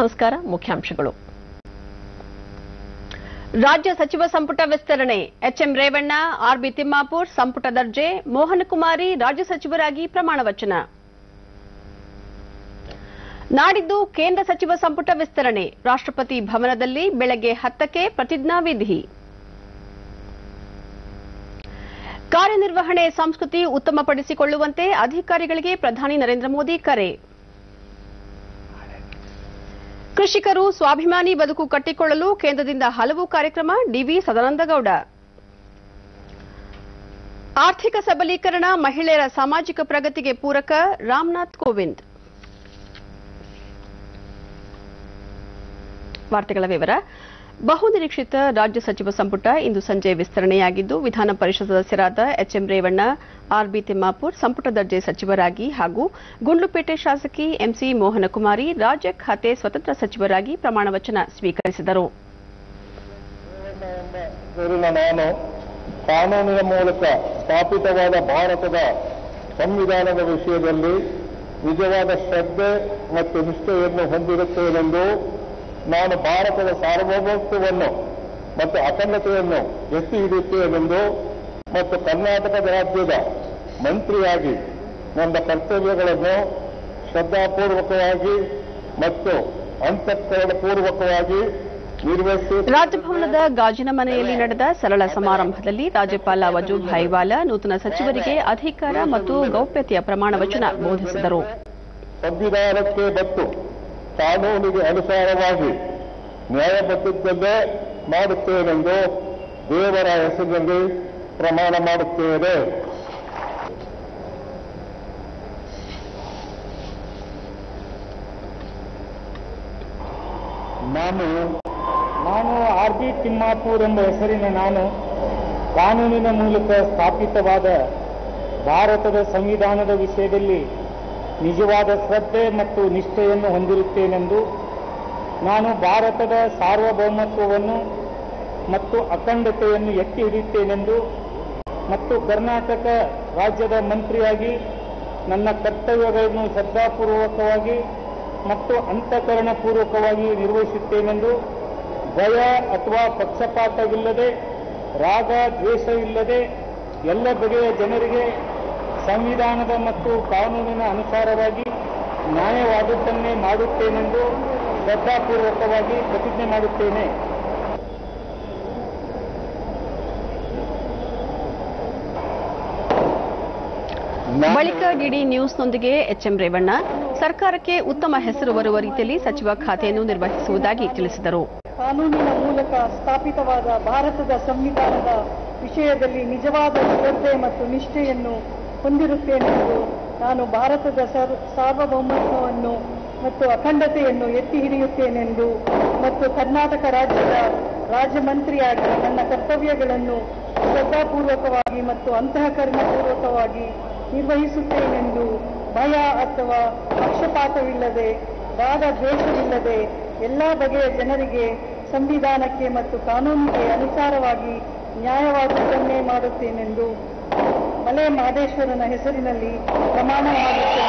ನಮಸ್ಕಾರ ಮುಖ್ಯಾಂಶಗಳು ರಾಜ್ಯ ಸಚಿವ ಸಂಪುಟ ವಿಸ್ತರಣೆ ಎಚ್ಎಂ ರೇವಣ್ಣ ಆರ್ಬಿ ತಿಮ್ಮಾಪುರ್ ಸಂಪುಟ ದರ್ಜೆ ಮೋಹನಕುಮಾರಿ ರಾಜ್ಯ ಸಚಿವರಾಗಿ ಪ್ರಮಾಣ ವಚನ ನಾಡಿದ್ದು ಕೇಂದ್ರ ಸಚಿವ ಸಂಪುಟ ವಿಸ್ತರಣೆ ರಾಷ್ಟ್ರಪತಿ ಭವನದಲ್ಲಿ ಬೆಳಗ್ಗೆ ಹತ್ತಕ್ಕೆ ಪ್ರತಿಜ್ಞಾವಿಧಿ ಕಾರ್ಯನಿರ್ವಹಣೆ ಸಂಸ್ಕೃತಿ ಉತ್ತಮಪಡಿಸಿಕೊಳ್ಳುವಂತೆ ಅಧಿಕಾರಿಗಳಿಗೆ ಪ್ರಧಾನಿ ನರೇಂದ್ರ ಮೋದಿ ಕರೆ ಕೃಷಿಕರು ಸ್ವಾಭಿಮಾನಿ ಬದುಕು ಕಟ್ಟಿಕೊಳ್ಳಲು ಕೇಂದ್ರದಿಂದ ಹಲವು ಕಾರ್ಯಕ್ರಮ ಡಿವಿ ಸದಾನಂದಗೌಡ ಆರ್ಥಿಕ ಸಬಲೀಕರಣ ಮಹಿಳೆಯರ ಸಾಮಾಜಿಕ ಪ್ರಗತಿಗೆ ಪೂರಕ ರಾಮನಾಥ್ ಕೋವಿಂದ್ ವಾರ್ತೆಗಳ ವಿವರ ಬಹುನಿರೀಕ್ಷಿತ ರಾಜ್ಯ ಸಚಿವ ಸಂಪುಟ ಇಂದು ಸಂಜೆ ವಿಸ್ತರಣೆಯಾಗಿದ್ದು ವಿಧಾನ ಪರಿಷತ್ ಸದಸ್ಯರಾದ ಎಚ್ಎಂ ರೇವಣ್ಣ ಆರ್ಬಿ ತಿಮ್ಮಾಪುರ್ ಸಂಪುಟ ದರ್ಜೆ ಸಚಿವರಾಗಿ ಹಾಗೂ ಗುಂಡ್ಲುಪೇಟೆ ಶಾಸಕಿ ಎಂಸಿ ಮೋಹನಕುಮಾರಿ ರಾಜ್ಯ ಖಾತೆ ಸ್ವತಂತ್ರ ಸಚಿವರಾಗಿ ಪ್ರಮಾಣ ವಚನ ಸ್ವೀಕರಿಸಿದರು ಹೆಸರಿನ ನಾನು ಕಾನೂನಿನ ಮೂಲಕ ಸ್ಥಾಪಿತವಾದ ಭಾರತದ ಸಂವಿಧಾನದ ವಿಷಯದಲ್ಲಿ ನಿಜವಾದ ಶ್ರದ್ಧೆ ಮತ್ತು ನಿಷ್ಠೆಯನ್ನು ಹೊಂದಿರುತ್ತೇನೆಂದು ನಾನು ಭಾರತದ ಸಾರ್ವಭೌಮತ್ವವನ್ನು ಮತ್ತು ಅಖಂಡತೆಯನ್ನು ಎತ್ತಿ ಹಿಡಿಯುತ್ತೇನೆಂದು ಮತ್ತು ಕರ್ನಾಟಕದ ರಾಜ್ಯದ ಮಂತ್ರಿಯಾಗಿ ನನ್ನ ಕರ್ತವ್ಯಗಳನ್ನು ಶ್ರದ್ಧಾಪೂರ್ವಕವಾಗಿ ಮತ್ತು ಅಂತಃಕರಣಪೂರ್ವಕವಾಗಿ ನಿರ್ವಹಿಸಿ ರಾಜಭವನದ ಗಾಜಿನ ಮನೆಯಲ್ಲಿ ನಡೆದ ಸರಳ ಸಮಾರಂಭದಲ್ಲಿ ರಾಜ್ಯಪಾಲ ವಜೂಭಾಯಿ ವಾಲಾ ನೂತನ ಸಚಿವರಿಗೆ ಅಧಿಕಾರ ಮತ್ತು ಗೌಪ್ಯತೆಯ ಪ್ರಮಾಣ ವಚನ ಬೋಧಿಸಿದರು ಸಂವಿಧಾನಕ್ಕೆ ಮತ್ತು ಕಾನೂನಿಗೆ ಅನುಸಾರವಾಗಿ ನ್ಯಾಯಬದ್ಧದ್ದಲ್ಲೇ ಮಾಡುತ್ತೇನೆಂದು ದೇವರ ಹೆಸರಿನಲ್ಲಿ ಪ್ರಮಾಣ ಮಾಡುತ್ತೇನೆ ನಾನು ನಾನು ಆರ್ ಬಿ ತಿಮ್ಮಾಪುರ್ ಎಂಬ ಹೆಸರಿನ ನಾನು ಕಾನೂನಿನ ಮೂಲಕ ಸ್ಥಾಪಿತವಾದ ಭಾರತದ ಸಂವಿಧಾನದ ವಿಷಯದಲ್ಲಿ ನಿಜವಾದ ಶ್ರದ್ಧೆ ಮತ್ತು ನಿಷ್ಠೆಯನ್ನು ಹೊಂದಿರುತ್ತೇನೆಂದು ನಾನು ಭಾರತದ ಸಾರ್ವಭೌಮತ್ವವನ್ನು ಮತ್ತು ಅಖಂಡತೆಯನ್ನು ಎತ್ತಿ ಹಿಡಿಯುತ್ತೇನೆಂದು ಮತ್ತು ಕರ್ನಾಟಕ ರಾಜ್ಯದ ಮಂತ್ರಿಯಾಗಿ ನನ್ನ ಕರ್ತವ್ಯಗಳನ್ನು ಶ್ರದ್ಧಾಪೂರ್ವಕವಾಗಿ ಮತ್ತು ಅಂತಃಕರಣಪೂರ್ವಕವಾಗಿ ನಿರ್ವಹಿಸುತ್ತೇನೆಂದು ಭಯ ಅಥವಾ ಪಕ್ಷಪಾತವಿಲ್ಲದೆ ರಾಗ ದ್ವೇಷವಿಲ್ಲದೆ ಎಲ್ಲ ಬಗೆಯ ಜನರಿಗೆ ಸಂವಿಧಾನದ ಮತ್ತು ಕಾನೂನಿನ ಅನುಸಾರವಾಗಿ ನ್ಯಾಯವಾದದ್ದನ್ನೇ ಮಾಡುತ್ತೇನೆಂದು ಶ್ರದ್ಧಾಪೂರ್ವಕವಾಗಿ ಪ್ರತಿಜ್ಞೆ ಮಾಡುತ್ತೇನೆ ಬಳಿಕ ಡಿಡಿ ನ್ಯೂಸ್ನೊಂದಿಗೆ ಎಚ್ಎಂ ರೇವಣ್ಣ ಸರ್ಕಾರಕ್ಕೆ ಉತ್ತಮ ಹೆಸರು ಬರುವ ರೀತಿಯಲ್ಲಿ ಸಚಿವ ಖಾತೆಯನ್ನು ನಿರ್ವಹಿಸುವುದಾಗಿ ತಿಳಿಸಿದರು ಕಾನೂನಿನ ಮೂಲಕ ಸ್ಥಾಪಿತವಾದ ಭಾರತದ ಸಂವಿಧಾನದ ವಿಷಯದಲ್ಲಿ ನಿಜವಾದ ಶ್ರದ್ಧೆ ಮತ್ತು ನಿಷ್ಠೆಯನ್ನು ಹೊಂದಿರುತ್ತೇನೆಂದು ನಾನು ಭಾರತದ ಸರ್- ಸಾರ್ವಭೌಮತ್ವವನ್ನು ಮತ್ತು ಅಖಂಡತೆಯನ್ನು ಎತ್ತಿ ಹಿಡಿಯುತ್ತೇನೆಂದು ಮತ್ತು ಕರ್ನಾಟಕ ರಾಜ್ಯದ ರಾಜ್ಯಮಂತ್ರಿಯಾಗಿ ನನ್ನ ಕರ್ತವ್ಯಗಳನ್ನು ಶ್ರದ್ಧಾಪೂರ್ವಕವಾಗಿ ಮತ್ತು ಅಂತಃಕರಣಪೂರ್ವಕವಾಗಿ ನಿರ್ವಹಿಸುತ್ತೇನೆಂದು ಭಯ ಅಥವಾ ಪಕ್ಷಪಾತವಿಲ್ಲದೆ ರಾಗ ದ್ವೇಷವಿಲ್ಲದೆ ಎಲ್ಲ ಬಗೆಯ ಜನರಿಗೆ ಸಂವಿಧಾನಕ್ಕೆ ಮತ್ತು ಕಾನೂನಿಗೆ ಅನುಸಾರವಾಗಿ ನ್ಯಾಯವಾದದ್ದನ್ನೇ ಮಾಡುತ್ತೇನೆಂದು ಮಲೆ ಮಹದೇಶ್ವರನ ಹೆಸರಿನಲ್ಲಿ ಪ್ರಮಾಣ ಮಾಡುತ್ತೇನೆ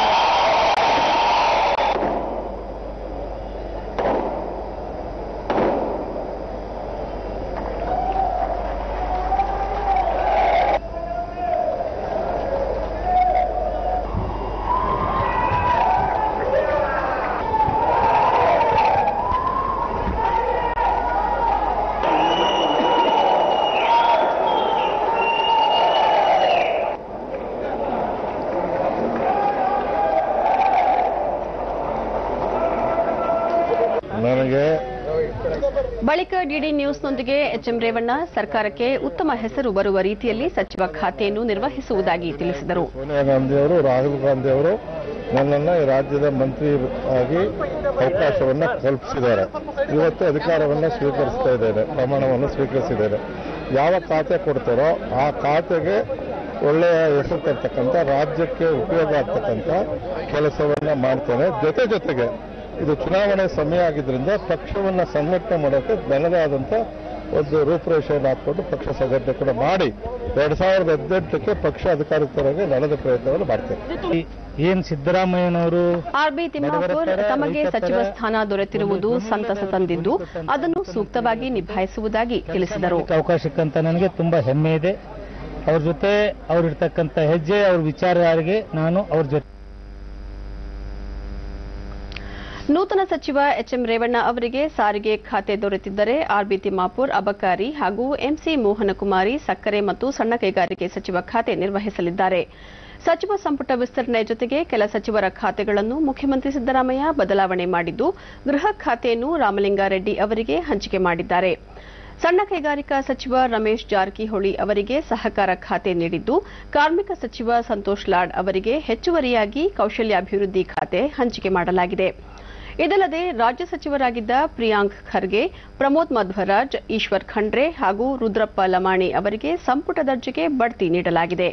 ನನಗೆ ಬಳಿಕ ಡಿಡಿ ನ್ಯೂಸ್ನೊಂದಿಗೆ ಎಚ್ಎಂ ರೇವಣ್ಣ ಸರ್ಕಾರಕ್ಕೆ ಉತ್ತಮ ಹೆಸರು ಬರುವ ರೀತಿಯಲ್ಲಿ ಸಚಿವ ಖಾತೆಯನ್ನು ನಿರ್ವಹಿಸುವುದಾಗಿ ತಿಳಿಸಿದರು ಸೋನಿಯಾ ಗಾಂಧಿ ಅವರು ರಾಹುಲ್ ಗಾಂಧಿ ಅವರು ನನ್ನನ್ನು ಈ ರಾಜ್ಯದ ಮಂತ್ರಿ ಆಗಿ ಅವಕಾಶವನ್ನು ಕಲ್ಪಿಸಿದ್ದಾರೆ ಇವತ್ತು ಅಧಿಕಾರವನ್ನು ಸ್ವೀಕರಿಸ್ತಾ ಇದ್ದೇನೆ ಪ್ರಮಾಣವನ್ನು ಸ್ವೀಕರಿಸಿದ್ದೇನೆ ಯಾವ ಖಾತೆ ಕೊಡ್ತಾರೋ ಆ ಖಾತೆಗೆ ಒಳ್ಳೆಯ ಹೆಸರು ತರ್ತಕ್ಕಂಥ ರಾಜ್ಯಕ್ಕೆ ಉಪಯೋಗ ಆಗ್ತಕ್ಕಂಥ ಕೆಲಸವನ್ನು ಮಾಡ್ತೇನೆ ಜೊತೆ ಜೊತೆಗೆ ಇದು ಚುನಾವಣೆ ಸಮಯ ಆಗಿದ್ದರಿಂದ ಪಕ್ಷವನ್ನು ಸಂಘಟನೆ ಮಾಡೋಕ್ಕೆ ನನ್ನದೇ ಆದಂಥ ಒಂದು ರೂಪುರೇಷೆಯನ್ನು ಹಾಕೊಂಡು ಪಕ್ಷ ಸಂಘಟನೆ ಕೂಡ ಮಾಡಿ ಎರಡ್ ಸಾವಿರದ ಹದಿನೆಂಟಕ್ಕೆ ಪಕ್ಷ ಅಧಿಕಾರಿತರಾಗಿ ನಡೆದ ಪ್ರಯತ್ನವನ್ನು ಮಾಡ್ತೇವೆ ಏನ್ ಸಿದ್ದರಾಮಯ್ಯನವರು ಆರ್ಬಿ ತಿಮ್ಮಾಪುರ್ ಬಡವರ ತಮಗೆ ರೈತರ ಸಚಿವ ಸ್ಥಾನ ದೊರೆತಿರುವುದು ಸಂತಸ ತಂದಿದ್ದು ಅದನ್ನು ಸೂಕ್ತವಾಗಿ ನಿಭಾಯಿಸುವುದಾಗಿ ತಿಳಿಸಿದರು ಅವಕಾಶ ಸಿಕ್ಕಂತ ನನಗೆ ತುಂಬಾ ಹೆಮ್ಮೆ ಇದೆ ಅವ್ರ ಜೊತೆ ಅವ್ರಿರ್ತಕ್ಕಂಥ ಹೆಜ್ಜೆ ಅವ್ರ ವಿಚಾರಧಾರೆಗೆ ನಾನು ಅವ್ರ ಜೊತೆ ನೂತನ ಸಚಿವ ಎಚ್ಎಂ ರೇವಣ್ಣ ಅವರಿಗೆ ಸಾರಿಗೆ ಖಾತೆ ದೊರೆತಿದ್ದರೆ ಆರ್ಬಿ ತಿಮ್ಮಾಪುರ್ ಅಬಕಾರಿ ಹಾಗೂ ಎಂಸಿ ಮೋಹನಕುಮಾರಿ ಸಕ್ಕರೆ ಮತ್ತು ಸಣ್ಣ ಕೈಗಾರಿಕೆ ಸಚಿವ ಖಾತೆ ನಿರ್ವಹಿಸಲಿದ್ದಾರೆ ಸಚಿವ ಸಂಪುಟ ವಿಸ್ತರಣೆ ಜೊತೆಗೆ ಕೆಲ ಸಚಿವರ ಖಾತೆಗಳನ್ನು ಮುಖ್ಯಮಂತ್ರಿ ಸಿದ್ದರಾಮಯ್ಯ ಬದಲಾವಣೆ ಮಾಡಿದ್ದು ಗೃಹ ಖಾತೆಯನ್ನು ರಾಮಲಿಂಗಾರೆಡ್ಡಿ ಅವರಿಗೆ ಹಂಚಿಕೆ ಮಾಡಿದ್ದಾರೆ ಸಣ್ಣ ಕೈಗಾರಿಕಾ ಸಚಿವ ರಮೇಶ್ ಜಾರಕಿಹೊಳಿ ಅವರಿಗೆ ಸಹಕಾರ ಖಾತೆ ನೀಡಿದ್ದು ಕಾರ್ಮಿಕ ಸಚಿವ ಸಂತೋಷ್ ಲಾಡ್ ಅವರಿಗೆ ಹೆಚ್ಚುವರಿಯಾಗಿ ಕೌಶಲ್ಯಾಭಿವೃದ್ಧಿ ಖಾತೆ ಹಂಚಿಕೆ ಮಾಡಲಾಗಿದೆ ಇದಲ್ಲದೆ ರಾಜ್ಯ ಸಚಿವರಾಗಿದ್ದ ಪ್ರಿಯಾಂಕ್ ಖರ್ಗೆ ಪ್ರಮೋದ್ ಮಧ್ವರಾಜ್ ಈಶ್ವರ್ ಖಂಡ್ರೆ ಹಾಗೂ ರುದ್ರಪ್ಪ ಲಮಾಣಿ ಅವರಿಗೆ ಸಂಪುಟ ದರ್ಜೆಗೆ ಬಡ್ತಿ ನೀಡಲಾಗಿದೆ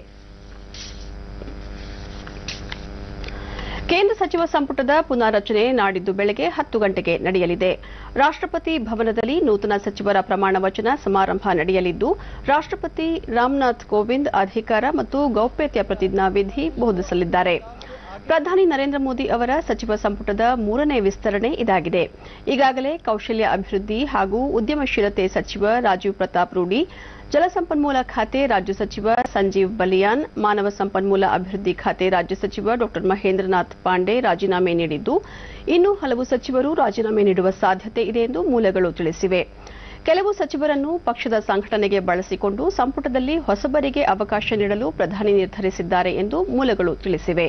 ಕೇಂದ್ರ ಸಚಿವ ಸಂಪುಟದ ಪುನಾರಚನೆ ನಾಡಿದ್ದು ಬೆಳಗ್ಗೆ ಹತ್ತು ಗಂಟೆಗೆ ನಡೆಯಲಿದೆ ರಾಷ್ಟ್ರಪತಿ ಭವನದಲ್ಲಿ ನೂತನ ಸಚಿವರ ಪ್ರಮಾಣ ವಚನ ಸಮಾರಂಭ ನಡೆಯಲಿದ್ದು ರಾಷ್ಟ್ರಪತಿ ರಾಮನಾಥ್ ಕೋವಿಂದ್ ಅಧಿಕಾರ ಮತ್ತು ಗೌಪ್ಯತೆಯ ಪ್ರತಿಜ್ಞಾ ವಿಧಿ ಬೋಧಿಸಲಿದ್ದಾರೆ ಪ್ರಧಾನಿ ನರೇಂದ್ರ ಮೋದಿ ಅವರ ಸಚಿವ ಸಂಪುಟದ ಮೂರನೇ ವಿಸ್ತರಣೆ ಇದಾಗಿದೆ ಈಗಾಗಲೇ ಕೌಶಲ್ಯ ಅಭಿವೃದ್ಧಿ ಹಾಗೂ ಉದ್ಯಮಶೀಲತೆ ಸಚಿವ ರಾಜೀವ್ ಪ್ರತಾಪ್ ರೂಡಿ ಜಲಸಂಪನ್ಮೂಲ ಖಾತೆ ರಾಜ್ಯ ಸಚಿವ ಸಂಜೀವ್ ಬಲಿಯಾನ್ ಮಾನವ ಸಂಪನ್ಮೂಲ ಅಭಿವೃದ್ಧಿ ಖಾತೆ ರಾಜ್ಯ ಸಚಿವ ಡಾ ಮಹೇಂದ್ರನಾಥ್ ಪಾಂಡೆ ರಾಜೀನಾಮೆ ನೀಡಿದ್ದು ಇನ್ನೂ ಹಲವು ಸಚಿವರು ರಾಜೀನಾಮೆ ನೀಡುವ ಸಾಧ್ಯತೆ ಇದೆ ಎಂದು ಮೂಲಗಳು ತಿಳಿಸಿವೆ ಕೆಲವು ಸಚಿವರನ್ನು ಪಕ್ಷದ ಸಂಘಟನೆಗೆ ಬಳಸಿಕೊಂಡು ಸಂಪುಟದಲ್ಲಿ ಹೊಸಬರಿಗೆ ಅವಕಾಶ ನೀಡಲು ಪ್ರಧಾನಿ ನಿರ್ಧರಿಸಿದ್ದಾರೆ ಎಂದು ಮೂಲಗಳು ತಿಳಿಸಿವೆ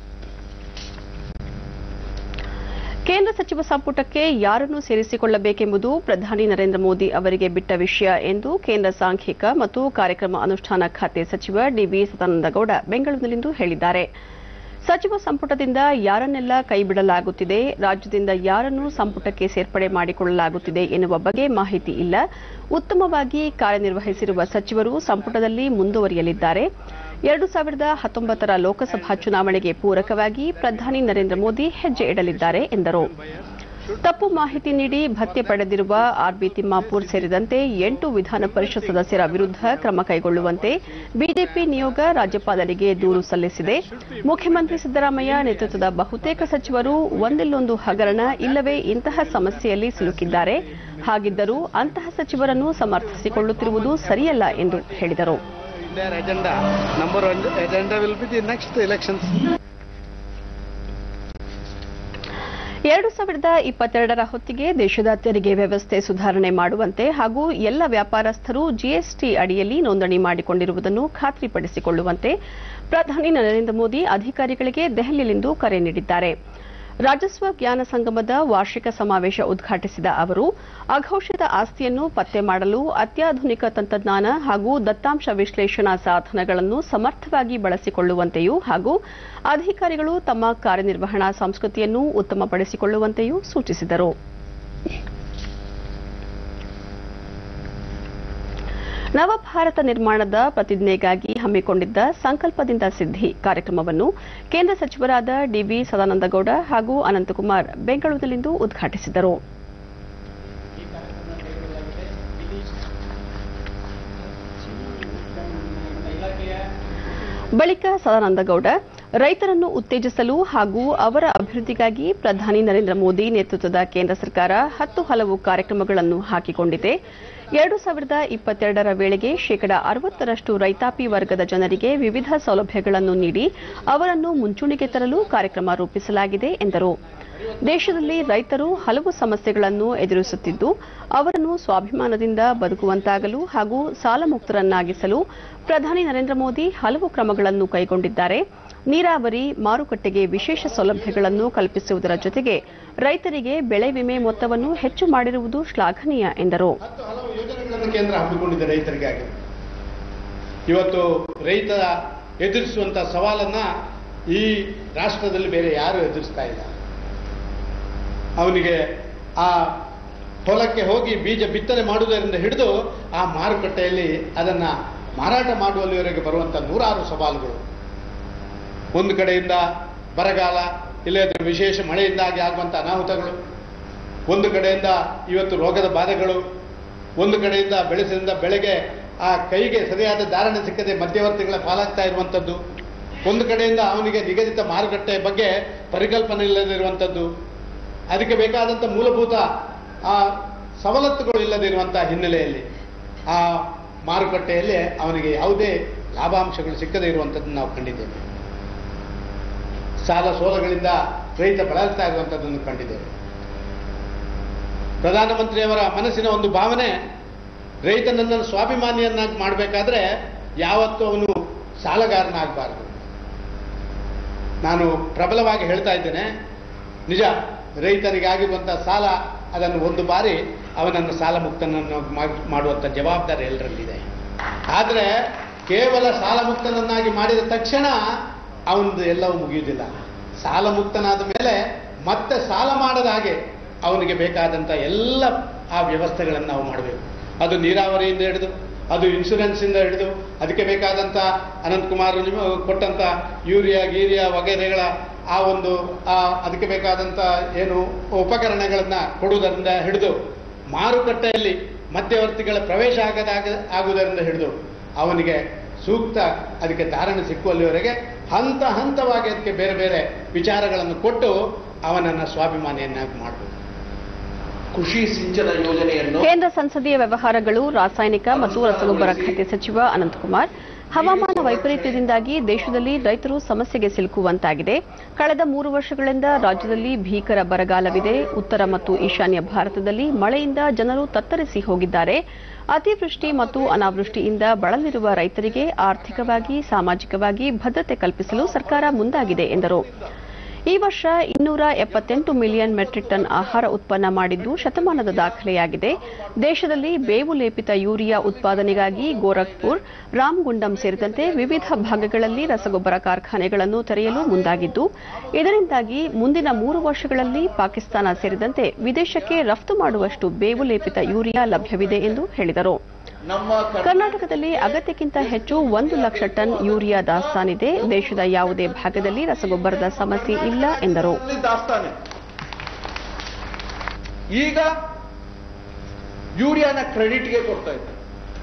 ಕೇಂದ್ರ ಸಚಿವ ಸಂಪುಟಕ್ಕೆ ಯಾರನ್ನು ಸೇರಿಸಿಕೊಳ್ಳಬೇಕೆಂಬುದು ಪ್ರಧಾನಿ ನರೇಂದ್ರ ಮೋದಿ ಅವರಿಗೆ ಬಿಟ್ಟ ವಿಷಯ ಎಂದು ಕೇಂದ್ರ ಸಾಂಖ್ಯಿಕ ಮತ್ತು ಕಾರ್ಯಕ್ರಮ ಅನುಷ್ಠಾನ ಖಾತೆ ಸಚಿವ ಡಿವಿ ಸದಾನಂದಗೌಡ ಬೆಂಗಳೂರಿನಲ್ಲಿಂದು ಹೇಳಿದ್ದಾರೆ ಸಚಿವ ಸಂಪುಟದಿಂದ ಯಾರನ್ನೆಲ್ಲ ಕೈಬಿಡಲಾಗುತ್ತಿದೆ ರಾಜ್ಯದಿಂದ ಯಾರನ್ನು ಸಂಪುಟಕ್ಕೆ ಸೇರ್ಪಡೆ ಮಾಡಿಕೊಳ್ಳಲಾಗುತ್ತಿದೆ ಎನ್ನುವ ಬಗ್ಗೆ ಮಾಹಿತಿ ಇಲ್ಲ ಉತ್ತಮವಾಗಿ ಕಾರ್ಯನಿರ್ವಹಿಸಿರುವ ಸಚಿವರು ಸಂಪುಟದಲ್ಲಿ ಮುಂದುವರಿಯಲಿದ್ದಾರೆ ಎರಡು ಸಾವಿರದ ಹತ್ತೊಂಬತ್ತರ ಲೋಕಸಭಾ ಚುನಾವಣೆಗೆ ಪೂರಕವಾಗಿ ಪ್ರಧಾನಿ ನರೇಂದ್ರ ಮೋದಿ ಹೆಜ್ಜೆ ಇಡಲಿದ್ದಾರೆ ಎಂದರು ತಪ್ಪು ಮಾಹಿತಿ ನೀಡಿ ಭತ್ಯೆ ಪಡೆದಿರುವ ಆರ್ಬಿ ತಿಮ್ಮಾಪುರ್ ಸೇರಿದಂತೆ ಎಂಟು ವಿಧಾನ ಪರಿಷತ್ ಸದಸ್ಯರ ವಿರುದ್ಧ ಕ್ರಮ ಕೈಗೊಳ್ಳುವಂತೆ ಬಿಜೆಪಿ ನಿಯೋಗ ರಾಜ್ಯಪಾಲರಿಗೆ ದೂರು ಸಲ್ಲಿಸಿದೆ ಮುಖ್ಯಮಂತ್ರಿ ಸಿದ್ದರಾಮಯ್ಯ ನೇತೃತ್ವದ ಬಹುತೇಕ ಸಚಿವರು ಒಂದಿಲ್ಲೊಂದು ಹಗರಣ ಇಲ್ಲವೇ ಇಂತಹ ಸಮಸ್ಯೆಯಲ್ಲಿ ಸಿಲುಕಿದ್ದಾರೆ ಹಾಗಿದ್ದರೂ ಅಂತಹ ಸಚಿವರನ್ನು ಸಮರ್ಥಿಸಿಕೊಳ್ಳುತ್ತಿರುವುದು ಸರಿಯಲ್ಲ ಎಂದು ಹೇಳಿದರು their agenda. Number one agenda will be the next elections. ಎರಡು ಸಾವಿರದ ಇಪ್ಪತ್ತೆರಡರ ಹೊತ್ತಿಗೆ ದೇಶದ ತೆರಿಗೆ ವ್ಯವಸ್ಥೆ ಸುಧಾರಣೆ ಮಾಡುವಂತೆ ಹಾಗೂ ಎಲ್ಲ ವ್ಯಾಪಾರಸ್ಥರು ಜಿಎಸ್ಟಿ ಅಡಿಯಲ್ಲಿ ನೋಂದಣಿ ಮಾಡಿಕೊಂಡಿರುವುದನ್ನು ಖಾತ್ರಿಪಡಿಸಿಕೊಳ್ಳುವಂತೆ ಪ್ರಧಾನಿ ನರೇಂದ್ರ ಮೋದಿ ಅಧಿಕಾರಿಗಳಿಗೆ ದೆಹಲಿಯಲ್ಲಿಂದು ಕರೆ ನೀಡಿದ್ದಾರೆ ರಾಜಸ್ವ ಜ್ಞಾನ ಸಂಗಮದ ವಾರ್ಷಿಕ ಸಮಾವೇಶ ಉದ್ಘಾಟಿಸಿದ ಅವರು ಅಘೋಷಿತ ಆಸ್ತಿಯನ್ನು ಪತ್ತೆ ಮಾಡಲು ಅತ್ಯಾಧುನಿಕ ತಂತ್ರಜ್ಞಾನ ಹಾಗೂ ದತ್ತಾಂಶ ವಿಶ್ಲೇಷಣಾ ಸಾಧನಗಳನ್ನು ಸಮರ್ಥವಾಗಿ ಬಳಸಿಕೊಳ್ಳುವಂತೆಯೂ ಹಾಗೂ ಅಧಿಕಾರಿಗಳು ತಮ್ಮ ಕಾರ್ಯನಿರ್ವಹಣಾ ಸಂಸ್ಕೃತಿಯನ್ನು ಉತ್ತಮಪಡಿಸಿಕೊಳ್ಳುವಂತೆಯೂ ಸೂಚಿಸಿದರು ನವಭಾರತ ನಿರ್ಮಾಣದ ಪ್ರತಿಜ್ಞೆಗಾಗಿ ಹಮ್ಮಿಕೊಂಡಿದ್ದ ಸಂಕಲ್ಪದಿಂದ ಸಿದ್ಧಿ ಕಾರ್ಯಕ್ರಮವನ್ನು ಕೇಂದ್ರ ಸಚಿವರಾದ ಡಿವಿ ಸದಾನಂದಗೌಡ ಹಾಗೂ ಅನಂತಕುಮಾರ್ ಬೆಂಗಳೂರಿನಲ್ಲಿಂದು ಉದ್ಘಾಟಿಸಿದರು ಬಳಿಕ ಸದಾನಂದಗೌಡ ರೈತರನ್ನು ಉತ್ತೇಜಿಸಲು ಹಾಗೂ ಅವರ ಅಭಿವೃದ್ಧಿಗಾಗಿ ಪ್ರಧಾನಿ ನರೇಂದ್ರ ಮೋದಿ ನೇತೃತ್ವದ ಕೇಂದ್ರ ಸರ್ಕಾರ ಹತ್ತು ಹಲವು ಕಾರ್ಯಕ್ರಮಗಳನ್ನು ಹಾಕಿಕೊಂಡಿದೆ ಎರಡು ಸಾವಿರದ ಇಪ್ಪತ್ತೆರಡರ ವೇಳೆಗೆ ಶೇಕಡಾ ಅರವತ್ತರಷ್ಟು ರೈತಾಪಿ ವರ್ಗದ ಜನರಿಗೆ ವಿವಿಧ ಸೌಲಭ್ಯಗಳನ್ನು ನೀಡಿ ಅವರನ್ನು ಮುಂಚೂಣಿಗೆ ತರಲು ಕಾರ್ಯಕ್ರಮ ರೂಪಿಸಲಾಗಿದೆ ಎಂದರು ದೇಶದಲ್ಲಿ ರೈತರು ಹಲವು ಸಮಸ್ಯೆಗಳನ್ನು ಎದುರಿಸುತ್ತಿದ್ದು ಅವರನ್ನು ಸ್ವಾಭಿಮಾನದಿಂದ ಬದುಕುವಂತಾಗಲು ಹಾಗೂ ಸಾಲಮುಕ್ತರನ್ನಾಗಿಸಲು ಪ್ರಧಾನಿ ನರೇಂದ್ರ ಮೋದಿ ಹಲವು ಕ್ರಮಗಳನ್ನು ಕೈಗೊಂಡಿದ್ದಾರೆ ನೀರಾವರಿ ಮಾರುಕಟ್ಟೆಗೆ ವಿಶೇಷ ಸೌಲಭ್ಯಗಳನ್ನು ಕಲ್ಪಿಸುವುದರ ಜೊತೆಗೆ ರೈತರಿಗೆ ಬೆಳೆ ವಿಮೆ ಮೊತ್ತವನ್ನು ಹೆಚ್ಚು ಮಾಡಿರುವುದು ಶ್ಲಾಘನೀಯ ಎಂದರು ಮತ್ತು ಹಲವು ಯೋಜನೆಗಳನ್ನು ಕೇಂದ್ರ ಹಮ್ಮಿಕೊಂಡಿದೆ ರೈತರಿಗಾಗಿ ಇವತ್ತು ರೈತ ಎದುರಿಸುವಂತ ಸವಾಲನ್ನ ಈ ರಾಷ್ಟ್ರದಲ್ಲಿ ಬೇರೆ ಯಾರು ಎದುರಿಸ್ತಾ ಇಲ್ಲ ಅವನಿಗೆ ಆ ಹೊಲಕ್ಕೆ ಹೋಗಿ ಬೀಜ ಬಿತ್ತನೆ ಮಾಡುವುದರಿಂದ ಹಿಡಿದು ಆ ಮಾರುಕಟ್ಟೆಯಲ್ಲಿ ಅದನ್ನ ಮಾರಾಟ ಮಾಡುವಲ್ಲಿವರೆಗೆ ಬರುವಂತ ನೂರಾರು ಸವಾಲುಗಳು ಒಂದು ಕಡೆಯಿಂದ ಬರಗಾಲ ಇಲ್ಲದ್ರೆ ವಿಶೇಷ ಮಳೆಯಿಂದಾಗಿ ಆಗುವಂಥ ಅನಾಹುತಗಳು ಒಂದು ಕಡೆಯಿಂದ ಇವತ್ತು ರೋಗದ ಬಾಧೆಗಳು ಒಂದು ಕಡೆಯಿಂದ ಬೆಳೆಸಿದಿಂದ ಬೆಳೆಗೆ ಆ ಕೈಗೆ ಸರಿಯಾದ ಧಾರಣೆ ಸಿಕ್ಕದೆ ಮಧ್ಯವರ್ತಿಗಳ ಪಾಲಾಗ್ತಾ ಇರುವಂಥದ್ದು ಒಂದು ಕಡೆಯಿಂದ ಅವನಿಗೆ ನಿಗದಿತ ಮಾರುಕಟ್ಟೆ ಬಗ್ಗೆ ಪರಿಕಲ್ಪನೆ ಇಲ್ಲದಿರುವಂಥದ್ದು ಅದಕ್ಕೆ ಬೇಕಾದಂಥ ಮೂಲಭೂತ ಆ ಸವಲತ್ತುಗಳು ಇಲ್ಲದಿರುವಂಥ ಹಿನ್ನೆಲೆಯಲ್ಲಿ ಆ ಮಾರುಕಟ್ಟೆಯಲ್ಲಿ ಅವನಿಗೆ ಯಾವುದೇ ಲಾಭಾಂಶಗಳು ಸಿಕ್ಕದೇ ಇರುವಂಥದ್ದನ್ನು ನಾವು ಕಂಡಿದ್ದೇವೆ ಸಾಲ ಸೋಲಗಳಿಂದ ರೈತ ಬಳಲ್ತಾ ಇರುವಂಥದ್ದನ್ನು ಕಂಡಿದ್ದೇವೆ ಪ್ರಧಾನಮಂತ್ರಿಯವರ ಮನಸ್ಸಿನ ಒಂದು ಭಾವನೆ ರೈತನನ್ನು ಸ್ವಾಭಿಮಾನಿಯನ್ನಾಗಿ ಮಾಡಬೇಕಾದ್ರೆ ಯಾವತ್ತೂ ಅವನು ಸಾಲಗಾರನಾಗಬಾರದು ನಾನು ಪ್ರಬಲವಾಗಿ ಹೇಳ್ತಾ ಇದ್ದೇನೆ ನಿಜ ರೈತನಿಗೆ ಆಗಿರುವಂಥ ಸಾಲ ಅದನ್ನು ಒಂದು ಬಾರಿ ಅವನನ್ನು ಸಾಲ ಮುಕ್ತನನ್ನು ಮಾಡ್- ಮಾಡುವಂಥ ಜವಾಬ್ದಾರಿ ಎಲ್ಲರಲ್ಲಿದೆ ಆದರೆ ಕೇವಲ ಸಾಲ ಮುಕ್ತನನ್ನಾಗಿ ಮಾಡಿದ ತಕ್ಷಣ ಅವನದು ಎಲ್ಲವೂ ಮುಗಿಯುವುದಿಲ್ಲ ಸಾಲ ಮುಕ್ತನಾದ ಮೇಲೆ ಮತ್ತೆ ಸಾಲ ಮಾಡದ ಹಾಗೆ ಅವನಿಗೆ ಬೇಕಾದಂಥ ಎಲ್ಲ ಆ ವ್ಯವಸ್ಥೆಗಳನ್ನು ನಾವು ಮಾಡಬೇಕು ಅದು ನೀರಾವರಿಯಿಂದ ಹಿಡಿದು ಅದು ಇನ್ಶೂರೆನ್ಸಿಂದ ಹಿಡಿದು ಅದಕ್ಕೆ ಬೇಕಾದಂಥ ಅನಂತಕುಮಾರ್ ನಿಮ- ಕೊಟ್ಟಂಥ ಯೂರಿಯಾ ಗೀರಿಯಾ ವಗೈರೆಗಳ ಆ ಒಂದು ಆ ಅದಕ್ಕೆ ಬೇಕಾದಂಥ ಏನು ಉಪಕರಣಗಳನ್ನು ಕೊಡುವುದರಿಂದ ಹಿಡಿದು ಮಾರುಕಟ್ಟೆಯಲ್ಲಿ ಮಧ್ಯವರ್ತಿಗಳ ಪ್ರವೇಶ ಆಗದಾಗ ಆಗುವುದರಿಂದ ಹಿಡಿದು ಅವನಿಗೆ ಸೂಕ್ತ ಅದಕ್ಕೆ ಧಾರಣೆ ಸಿಕ್ಕುವಲ್ಲಿವರೆಗೆ ಹಂತ ಹಂತವಾಗಿ ಅದಕ್ಕೆ ಬೇರೆ ಬೇರೆ ವಿಚಾರಗಳನ್ನು ಕೊಟ್ಟು ಅವನನ್ನು ಸ್ವಾಭಿಮಾನಿಯನ್ನಾಗಿ ಮಾಡಬೇಕು ಕೃಷಿ ಸಿಂಚನ ಯೋಜನೆಯನ್ನು ಕೇಂದ್ರ ಸಂಸದೀಯ ವ್ಯವಹಾರಗಳು ರಾಸಾಯನಿಕ ಮತ್ತು ರಸಗೊಬ್ಬರ ಖಾತೆ ಸಚಿವ ಅನಂತಕುಮಾರ್ ಹವಾಮಾನ ವೈಪರೀತ್ಯದಿಂದಾಗಿ ದೇಶದಲ್ಲಿ ರೈತರು ಸಮಸ್ಯೆಗೆ ಸಿಲುಕುವಂತಾಗಿದೆ ಕಳೆದ ಮೂರು ವರ್ಷಗಳಿಂದ ರಾಜ್ಯದಲ್ಲಿ ಭೀಕರ ಬರಗಾಲವಿದೆ ಉತ್ತರ ಮತ್ತು ಈಶಾನ್ಯ ಭಾರತದಲ್ಲಿ ಮಳೆಯಿಂದ ಜನರು ತತ್ತರಿಸಿ ಹೋಗಿದ್ದಾರೆ ಅತಿವೃಷ್ಟಿ ಮತ್ತು ಅನಾವೃಷ್ಟಿಯಿಂದ ಬಳಲಿರುವ ರೈತರಿಗೆ ಆರ್ಥಿಕವಾಗಿ ಸಾಮಾಜಿಕವಾಗಿ ಭದ್ರತೆ ಕಲ್ಪಿಸಲು ಸರ್ಕಾರ ಮುಂದಾಗಿದೆ ಎಂದರು ಈ ವರ್ಷ ಇನ್ನೂರ ಎಪ್ಪತ್ತೆಂಟು ಮಿಲಿಯನ್ ಮೆಟ್ರಿಕ್ ಟನ್ ಆಹಾರ ಉತ್ಪನ್ನ ಮಾಡಿದ್ದು ಶತಮಾನದ ದಾಖಲೆಯಾಗಿದೆ ದೇಶದಲ್ಲಿ ಬೇವು ಲೇಪಿತ ಯೂರಿಯಾ ಉತ್ಪಾದನೆಗಾಗಿ ಗೋರಖ್ಪುರ್ ರಾಮಗುಂಡಂ ಸೇರಿದಂತೆ ವಿವಿಧ ಭಾಗಗಳಲ್ಲಿ ರಸಗೊಬ್ಬರ ಕಾರ್ಖಾನೆಗಳನ್ನು ತೆರೆಯಲು ಮುಂದಾಗಿದ್ದು ಇದರಿಂದಾಗಿ ಮುಂದಿನ ಮೂರು ವರ್ಷಗಳಲ್ಲಿ ಪಾಕಿಸ್ತಾನ ಸೇರಿದಂತೆ ವಿದೇಶಕ್ಕೆ ರಫ್ತು ಮಾಡುವಷ್ಟು ಬೇವು ಲೇಪಿತ ಯೂರಿಯಾ ಲಭ್ಯವಿದೆ ಎಂದು ಹೇಳಿದರು ನಮ್ಮ ಕರ್ನಾಟಕ ಕರ್ನಾಟಕದಲ್ಲಿ ಅಗತ್ಯಕ್ಕಿಂತ ಹೆಚ್ಚು ಒಂದು ಲಕ್ಷ ಟನ್ ಯೂರಿಯಾ ದಾಸ್ತಾನಿದೆ ದೇಶದ ಯಾವುದೇ ಭಾಗದಲ್ಲಿ ರಸಗೊಬ್ಬರದ ಸಮಸ್ಯೆ ಇಲ್ಲ ಎಂದರು ದಾಸ್ತಾನೆ ಈಗ ಯೂರಿಯಾನ ಕ್ರೆಡಿಟ್ಗೆ ಕೊಡ್ತಾ ಇದ್ದಾರೆ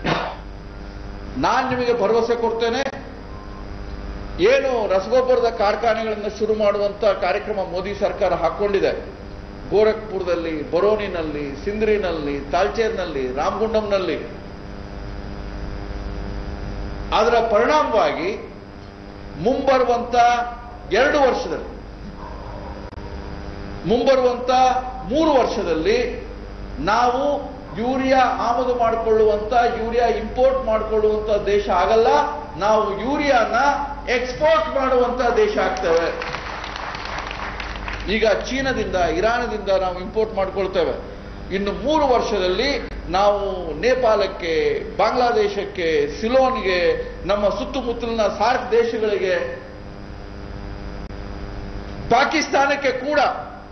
ನಾನು ನಿಮಗೆ ಭರವಸೆ ಕೊಡ್ತೇನೆ ಏನು ರಸಗೊಬ್ಬರದ ಕಾರ್ಖಾನೆಗಳನ್ನು ಶುರು ಮಾಡುವಂತ ಕಾರ್ಯಕ್ರಮ ಮೋದಿ ಸರ್ಕಾರ ಹಾಕೊಂಡಿದೆ ಗೋರಖ್ಪುರದಲ್ಲಿ ಬರೋನಿನಲ್ಲಿ ಸಿಂದ್ರಿನಲ್ಲಿ ತಾಲ್ಚೇರ್ನಲ್ಲಿ ರಾಮಗುಂಡಂನಲ್ಲಿ ಅದರ ಪರಿಣಾಮವಾಗಿ ಮುಂಬರುವಂತ ಎರಡು ವರ್ಷದಲ್ಲಿ ಮುಂಬರುವಂತ ಮೂರು ವರ್ಷದಲ್ಲಿ ನಾವು ಯೂರಿಯಾ ಆಮದು ಮಾಡಿಕೊಳ್ಳುವಂತ ಯೂರಿಯಾ ಇಂಪೋರ್ಟ್ ಮಾಡಿಕೊಳ್ಳುವಂತ ದೇಶ ಆಗಲ್ಲ ನಾವು ಯೂರಿಯಾನ ಎಕ್ಸ್ಪೋರ್ಟ್ ಮಾಡುವಂತ ದೇಶ ಆಗ್ತೇವೆ ಈಗ ಚೀನಾದಿಂದ ಇರಾನದಿಂದ ನಾವು ಇಂಪೋರ್ಟ್ ಮಾಡ್ಕೊಳ್ತೇವೆ ಇನ್ನು ಮೂರು ವರ್ಷದಲ್ಲಿ ನಾವು ನೇಪಾಳಕ್ಕೆ ಬಾಂಗ್ಲಾದೇಶಕ್ಕೆ ಸಿಲೋನ್ಗೆ ನಮ್ಮ ಸುತ್ತಮುತ್ತಲಿನ ಸಾರ್ಕ್ ದೇಶಗಳಿಗೆ ಪಾಕಿಸ್ತಾನಕ್ಕೆ ಕೂಡ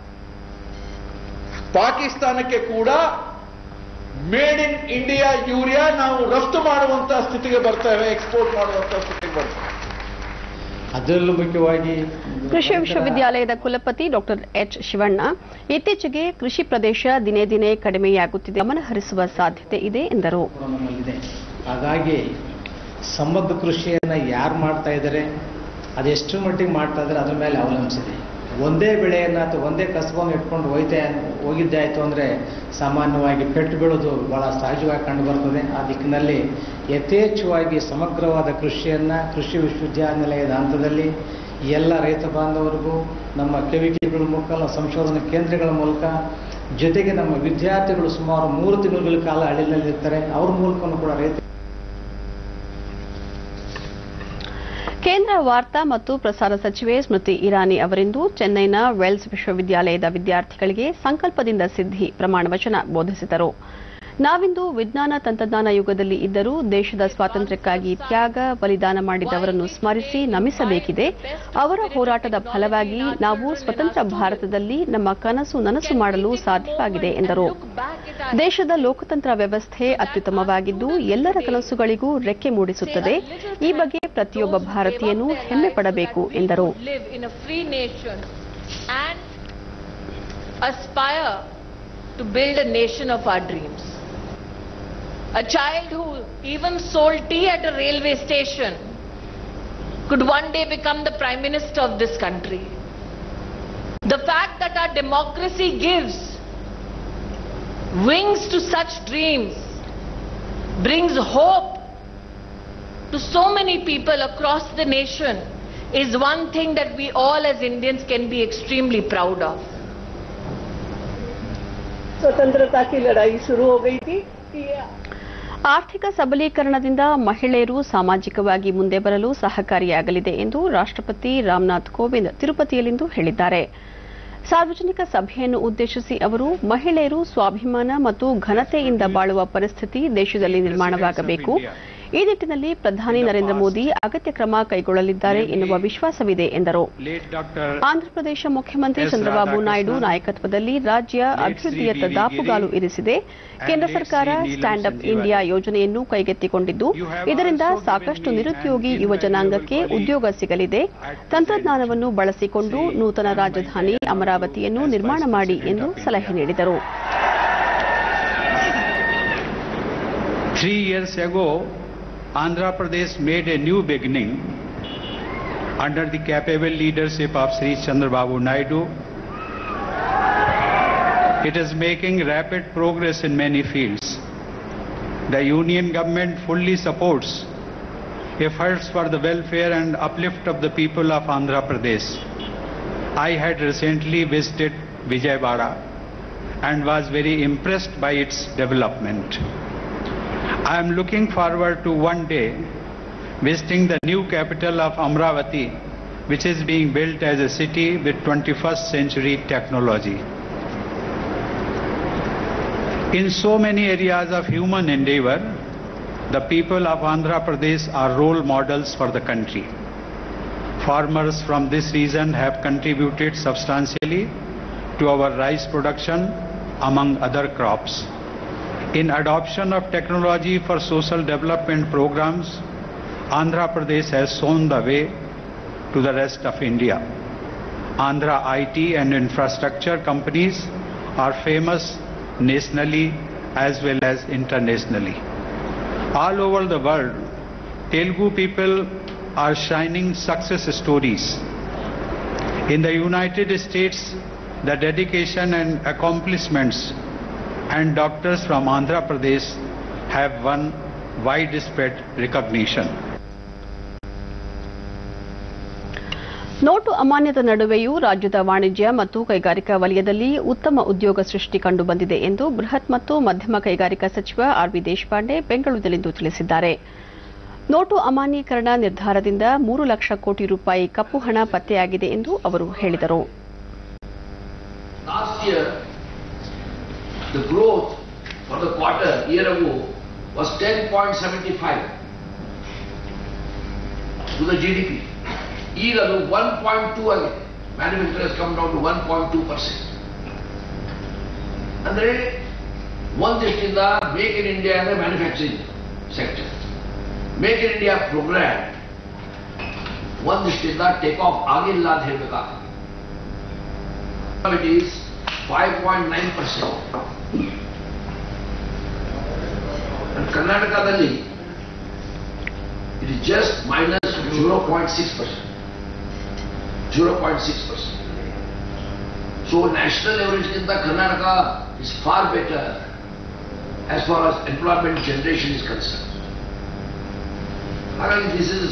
ಪಾಕಿಸ್ತಾನಕ್ಕೆ ಕೂಡ ಮೇಡ್ ಇನ್ ಇಂಡಿಯಾ ಯೂರಿಯಾ ನಾವು ರಫ್ತು ಮಾಡುವಂತ ಸ್ಥಿತಿಗೆ ಬರ್ತೇವೆ ಎಕ್ಸ್ಪೋರ್ಟ್ ಮಾಡುವಂತ ಸ್ಥಿತಿಗೆ ಬರ್ತೇವೆ ಅದರಲ್ಲೂ ಮುಖ್ಯವಾಗಿ ಕೃಷಿ ವಿಶ್ವವಿದ್ಯಾಲಯದ ಕುಲಪತಿ ಡಾಕ್ಟರ್ ಎಚ್ ಶಿವಣ್ಣ ಇತ್ತೀಚೆಗೆ ಕೃಷಿ ಪ್ರದೇಶ ದಿನೇ ದಿನೇ ಕಡಿಮೆಯಾಗುತ್ತಿದೆ ಗಮನ ಹರಿಸುವ ಸಾಧ್ಯತೆ ಇದೆ ಎಂದರು ಕೂಡ ನಮ್ಮಲ್ಲಿದೆ ಹಾಗಾಗಿ ಸಮಗ್ರ ಕೃಷಿಯನ್ನು ಯಾರು ಮಾಡ್ತಾ ಇದ್ದಾರೆ ಅದೆಷ್ಟು ಮಟ್ಟಿಗೆ ಮಾಡ್ತಾ ಇದ್ದಾರೆ ಅದ್ರ ಮೇಲೆ ಅವಲಂಬಿಸಿದೆ ಒಂದೇ ಬೆಳೆಯನ್ನು ಅಥವಾ ಒಂದೇ ಕಸಬನ್ನು ಇಟ್ಕೊಂಡು ಹೋಯ್ತೆ ಹೋಗಿದ್ದೆ ಆಯಿತು ಅಂದರೆ ಸಾಮಾನ್ಯವಾಗಿ ಪೆಟ್ಟು ಬೀಳೋದು ಭಾಳ ಸಹಜವಾಗಿ ಕಂಡುಬರ್ತದೆ ಆ ದಿಕ್ಕಿನಲ್ಲಿ ಯಥೇಚ್ಛವಾಗಿ ಸಮಗ್ರವಾದ ಕೃಷಿಯನ್ನು ಕೃಷಿ ವಿಶ್ವವಿದ್ಯಾನಿಲಯದ ಹಂತದಲ್ಲಿ ಎಲ್ಲ ರೈತ ಬಾಂಧವರಿಗೂ ನಮ್ಮ ಕೆವಿಕೆಗಳ ಮೂಲಕ ಸಂಶೋಧನಾ ಕೇಂದ್ರಗಳ ಮೂಲಕ ಜೊತೆಗೆ ನಮ್ಮ ವಿದ್ಯಾರ್ಥಿಗಳು ಸುಮಾರು ಮೂರು ತಿಂಗಳ ಕಾಲ ಹಳ್ಳಿನಲ್ಲಿರ್ತಾರೆ ಅವ್ರ ಮೂಲಕನೂ ಕೂಡ ರೈತ ಕೇಂದ್ರ ವಾರ್ತಾ ಮತ್ತು ಪ್ರಸಾರ ಸಚಿವೆ ಸ್ಮೃತಿ ಇರಾನಿ ಅವರಿಂದು ಚೆನ್ನೈನ ವೆಲ್ಸ್ ವಿಶ್ವವಿದ್ಯಾಲಯದ ವಿದ್ಯಾರ್ಥಿಗಳಿಗೆ ಸಂಕಲ್ಪದಿಂದ ಸಿದ್ಧಿ ಪ್ರಮಾಣ ವಚನ ಬೋಧಿಸಿದರು ನಾವಿಂದು ವಿಜ್ಞಾನ ತಂತ್ರಜ್ಞಾನ ಯುಗದಲ್ಲಿ ಇದ್ದರೂ ದೇಶದ ಸ್ವಾತಂತ್ರ್ಯಕ್ಕಾಗಿ ತ್ಯಾಗ ಬಲಿದಾನ ಮಾಡಿದವರನ್ನು ಸ್ಮರಿಸಿ ನಮಿಸಬೇಕಿದೆ ಅವರ ಹೋರಾಟದ ಫಲವಾಗಿ ನಾವು ಸ್ವತಂತ್ರ ಭಾರತದಲ್ಲಿ ನಮ್ಮ ಕನಸು ನನಸು ಮಾಡಲು ಸಾಧ್ಯವಾಗಿದೆ ಎಂದರು ದೇಶದ ಲೋಕತಂತ್ರ ವ್ಯವಸ್ಥೆ ಅತ್ಯುತ್ತಮವಾಗಿದ್ದು ಎಲ್ಲರ ಕನಸುಗಳಿಗೂ ರೆಕ್ಕೆ ಮೂಡಿಸುತ್ತದೆ ಈ ಬಗ್ಗೆ ಪ್ರತಿಯೊಬ್ಬ ಭಾರತೀಯನೂ ಹೆಮ್ಮೆ ಪಡಬೇಕು ಎಂದರು live in a free nation and aspire to build a nation of our dreams. a child who even sold tea at a railway station could one day become the Prime Minister of this country. The fact that our democracy gives wings to such dreams brings hope to so many people across the nation is one thing that we all as Indians can be extremely proud of. स्वतंत्रता की लड़ाई शुरू हो गई थी कि ಆರ್ಥಿಕ ಸಬಲೀಕರಣದಿಂದ ಮಹಿಳೆಯರು ಸಾಮಾಜಿಕವಾಗಿ ಮುಂದೆ ಬರಲು ಸಹಕಾರಿಯಾಗಲಿದೆ ಎಂದು ರಾಷ್ಟ್ರಪತಿ ರಾಮನಾಥ್ ಕೋವಿಂದ್ ತಿರುಪತಿಯಲ್ಲಿಂದು ಹೇಳಿದ್ದಾರೆ ಸಾರ್ವಜನಿಕ ಸಭೆಯನ್ನು ಉದ್ದೇಶಿಸಿ ಅವರು ಮಹಿಳೆಯರು ಸ್ವಾಭಿಮಾನ ಮತ್ತು ಘನತೆಯಿಂದ ಬಾಳುವ ಪರಿಸ್ಥಿತಿ ದೇಶದಲ್ಲಿ ನಿರ್ಮಾಣವಾಗಬೇಕು ಈ ನಿಟ್ಟಿನಲ್ಲಿ ಪ್ರಧಾನಿ ನರೇಂದ್ರ ಮೋದಿ ಅಗತ್ಯ ಕ್ರಮ ಕೈಗೊಳ್ಳಲಿದ್ದಾರೆ ಎನ್ನುವ ವಿಶ್ವಾಸವಿದೆ ಎಂದರು ಆಂಧ್ರಪ್ರದೇಶ ಮುಖ್ಯಮಂತ್ರಿ ಚಂದ್ರಬಾಬು ನಾಯ್ಡು ನಾಯಕತ್ವದಲ್ಲಿ ರಾಜ್ಯ ಅಭಿವೃದ್ಧಿಯತ್ತ ದಾಪುಗಾಲು ಇರಿಸಿದೆ ಕೇಂದ್ರ ಸರ್ಕಾರ ಸ್ಟ್ಯಾಂಡ್ ಅಪ್ ಇಂಡಿಯಾ ಯೋಜನೆಯನ್ನು ಕೈಗೆತ್ತಿಕೊಂಡಿದ್ದು ಇದರಿಂದ ಸಾಕಷ್ಟು ನಿರುದ್ಯೋಗಿ ಯುವ ಜನಾಂಗಕ್ಕೆ ಉದ್ಯೋಗ ಸಿಗಲಿದೆ ತಂತ್ರಜ್ಞಾನವನ್ನು ಬಳಸಿಕೊಂಡು ನೂತನ ರಾಜಧಾನಿ ಅಮರಾವತಿಯನ್ನು ನಿರ್ಮಾಣ ಮಾಡಿ ಎಂದು ಸಲಹೆ ನೀಡಿದರು Three years ago, Andhra Pradesh made a new beginning under the capable leadership of Sri Chandrababu Naidu. It is making rapid progress in many fields. The union government fully supports efforts for the welfare and uplift of the people of Andhra Pradesh. I had recently visited Vijayawada and was very impressed by its development. I am looking forward to one day visiting the new capital of Amravati, which is being built as a city with 21st century technology. In so many areas of human endeavor, the people of Andhra Pradesh are role models for the country. Farmers from this region have contributed substantially to our rice production, among other crops. In adoption of technology for social development programs, Andhra Pradesh has shown the way to the rest of India. Andhra IT and infrastructure companies are famous nationally as well as internationally. All over the world, Telugu people are shining success stories. In the United States, the dedication and accomplishments and doctors from Andhra Pradesh have won widespread recognition. Note ಅಮಾನ್ಯದ ನಡುವೆಯೂ ರಾಜ್ಯದ ವಾಣಿಜ್ಯ ಮತ್ತು ಕೈಗಾರಿಕಾ ವಲಯದಲ್ಲಿ ಉತ್ತಮ ಉದ್ಯೋಗ ಸೃಷ್ಟಿ ಕಂಡುಬಂದಿದೆ ಎಂದು ಬೃಹತ್ ಮತ್ತು ಮಧ್ಯಮ ಕೈಗಾರಿಕಾ ಸಚಿವ ಆರ್ ವಿ ದೇಶಪಾಂಡೆ ಬೆಂಗಳೂರಿನಲ್ಲಿಂದು ತಿಳಿಸಿದ್ದಾರೆ ನೋಟು ಅಮಾನ್ಯೀಕರಣ ನಿರ್ಧಾರದಿಂದ ಮೂರು ಲಕ್ಷ ಕೋಟಿ ರೂಪಾಯಿ ಕಪ್ಪು ಹಣ ಪತ್ತೆಯಾಗಿದೆ ಎಂದು ಅವರು ಹೇಳಿದರು Last year, the growth for the quarter year ago was 10.75 to the GDP. ಈಗ ಅದು ಒನ್ ಪಾಯಿಂಟ್ ಟೂ ಆಗಿದೆ manufacture come down to one point two percent ಅಂದ್ರೆ ಒಂದಿಷ್ಟಿಂದ ಮೇಕ್ ಇನ್ ಇಂಡಿಯಾ ಅಂದ್ರೆ manufacturing sector make in India programme ಒಂದಿಷ್ಟಿಂದ take off ಆಗಿಲ್ಲ ಅಂತ ಹೇಳ್ಬೇಕಾಗ್ತದೆ it is 5.9 percent. And Karnatakaದಲ್ಲಿ it is just minus 0.6 percent. 0.6 percent. So national average ಗಿಂತ Karnataka is far better as far as employment generation is concerned. ಹಾಗಾಗಿ this is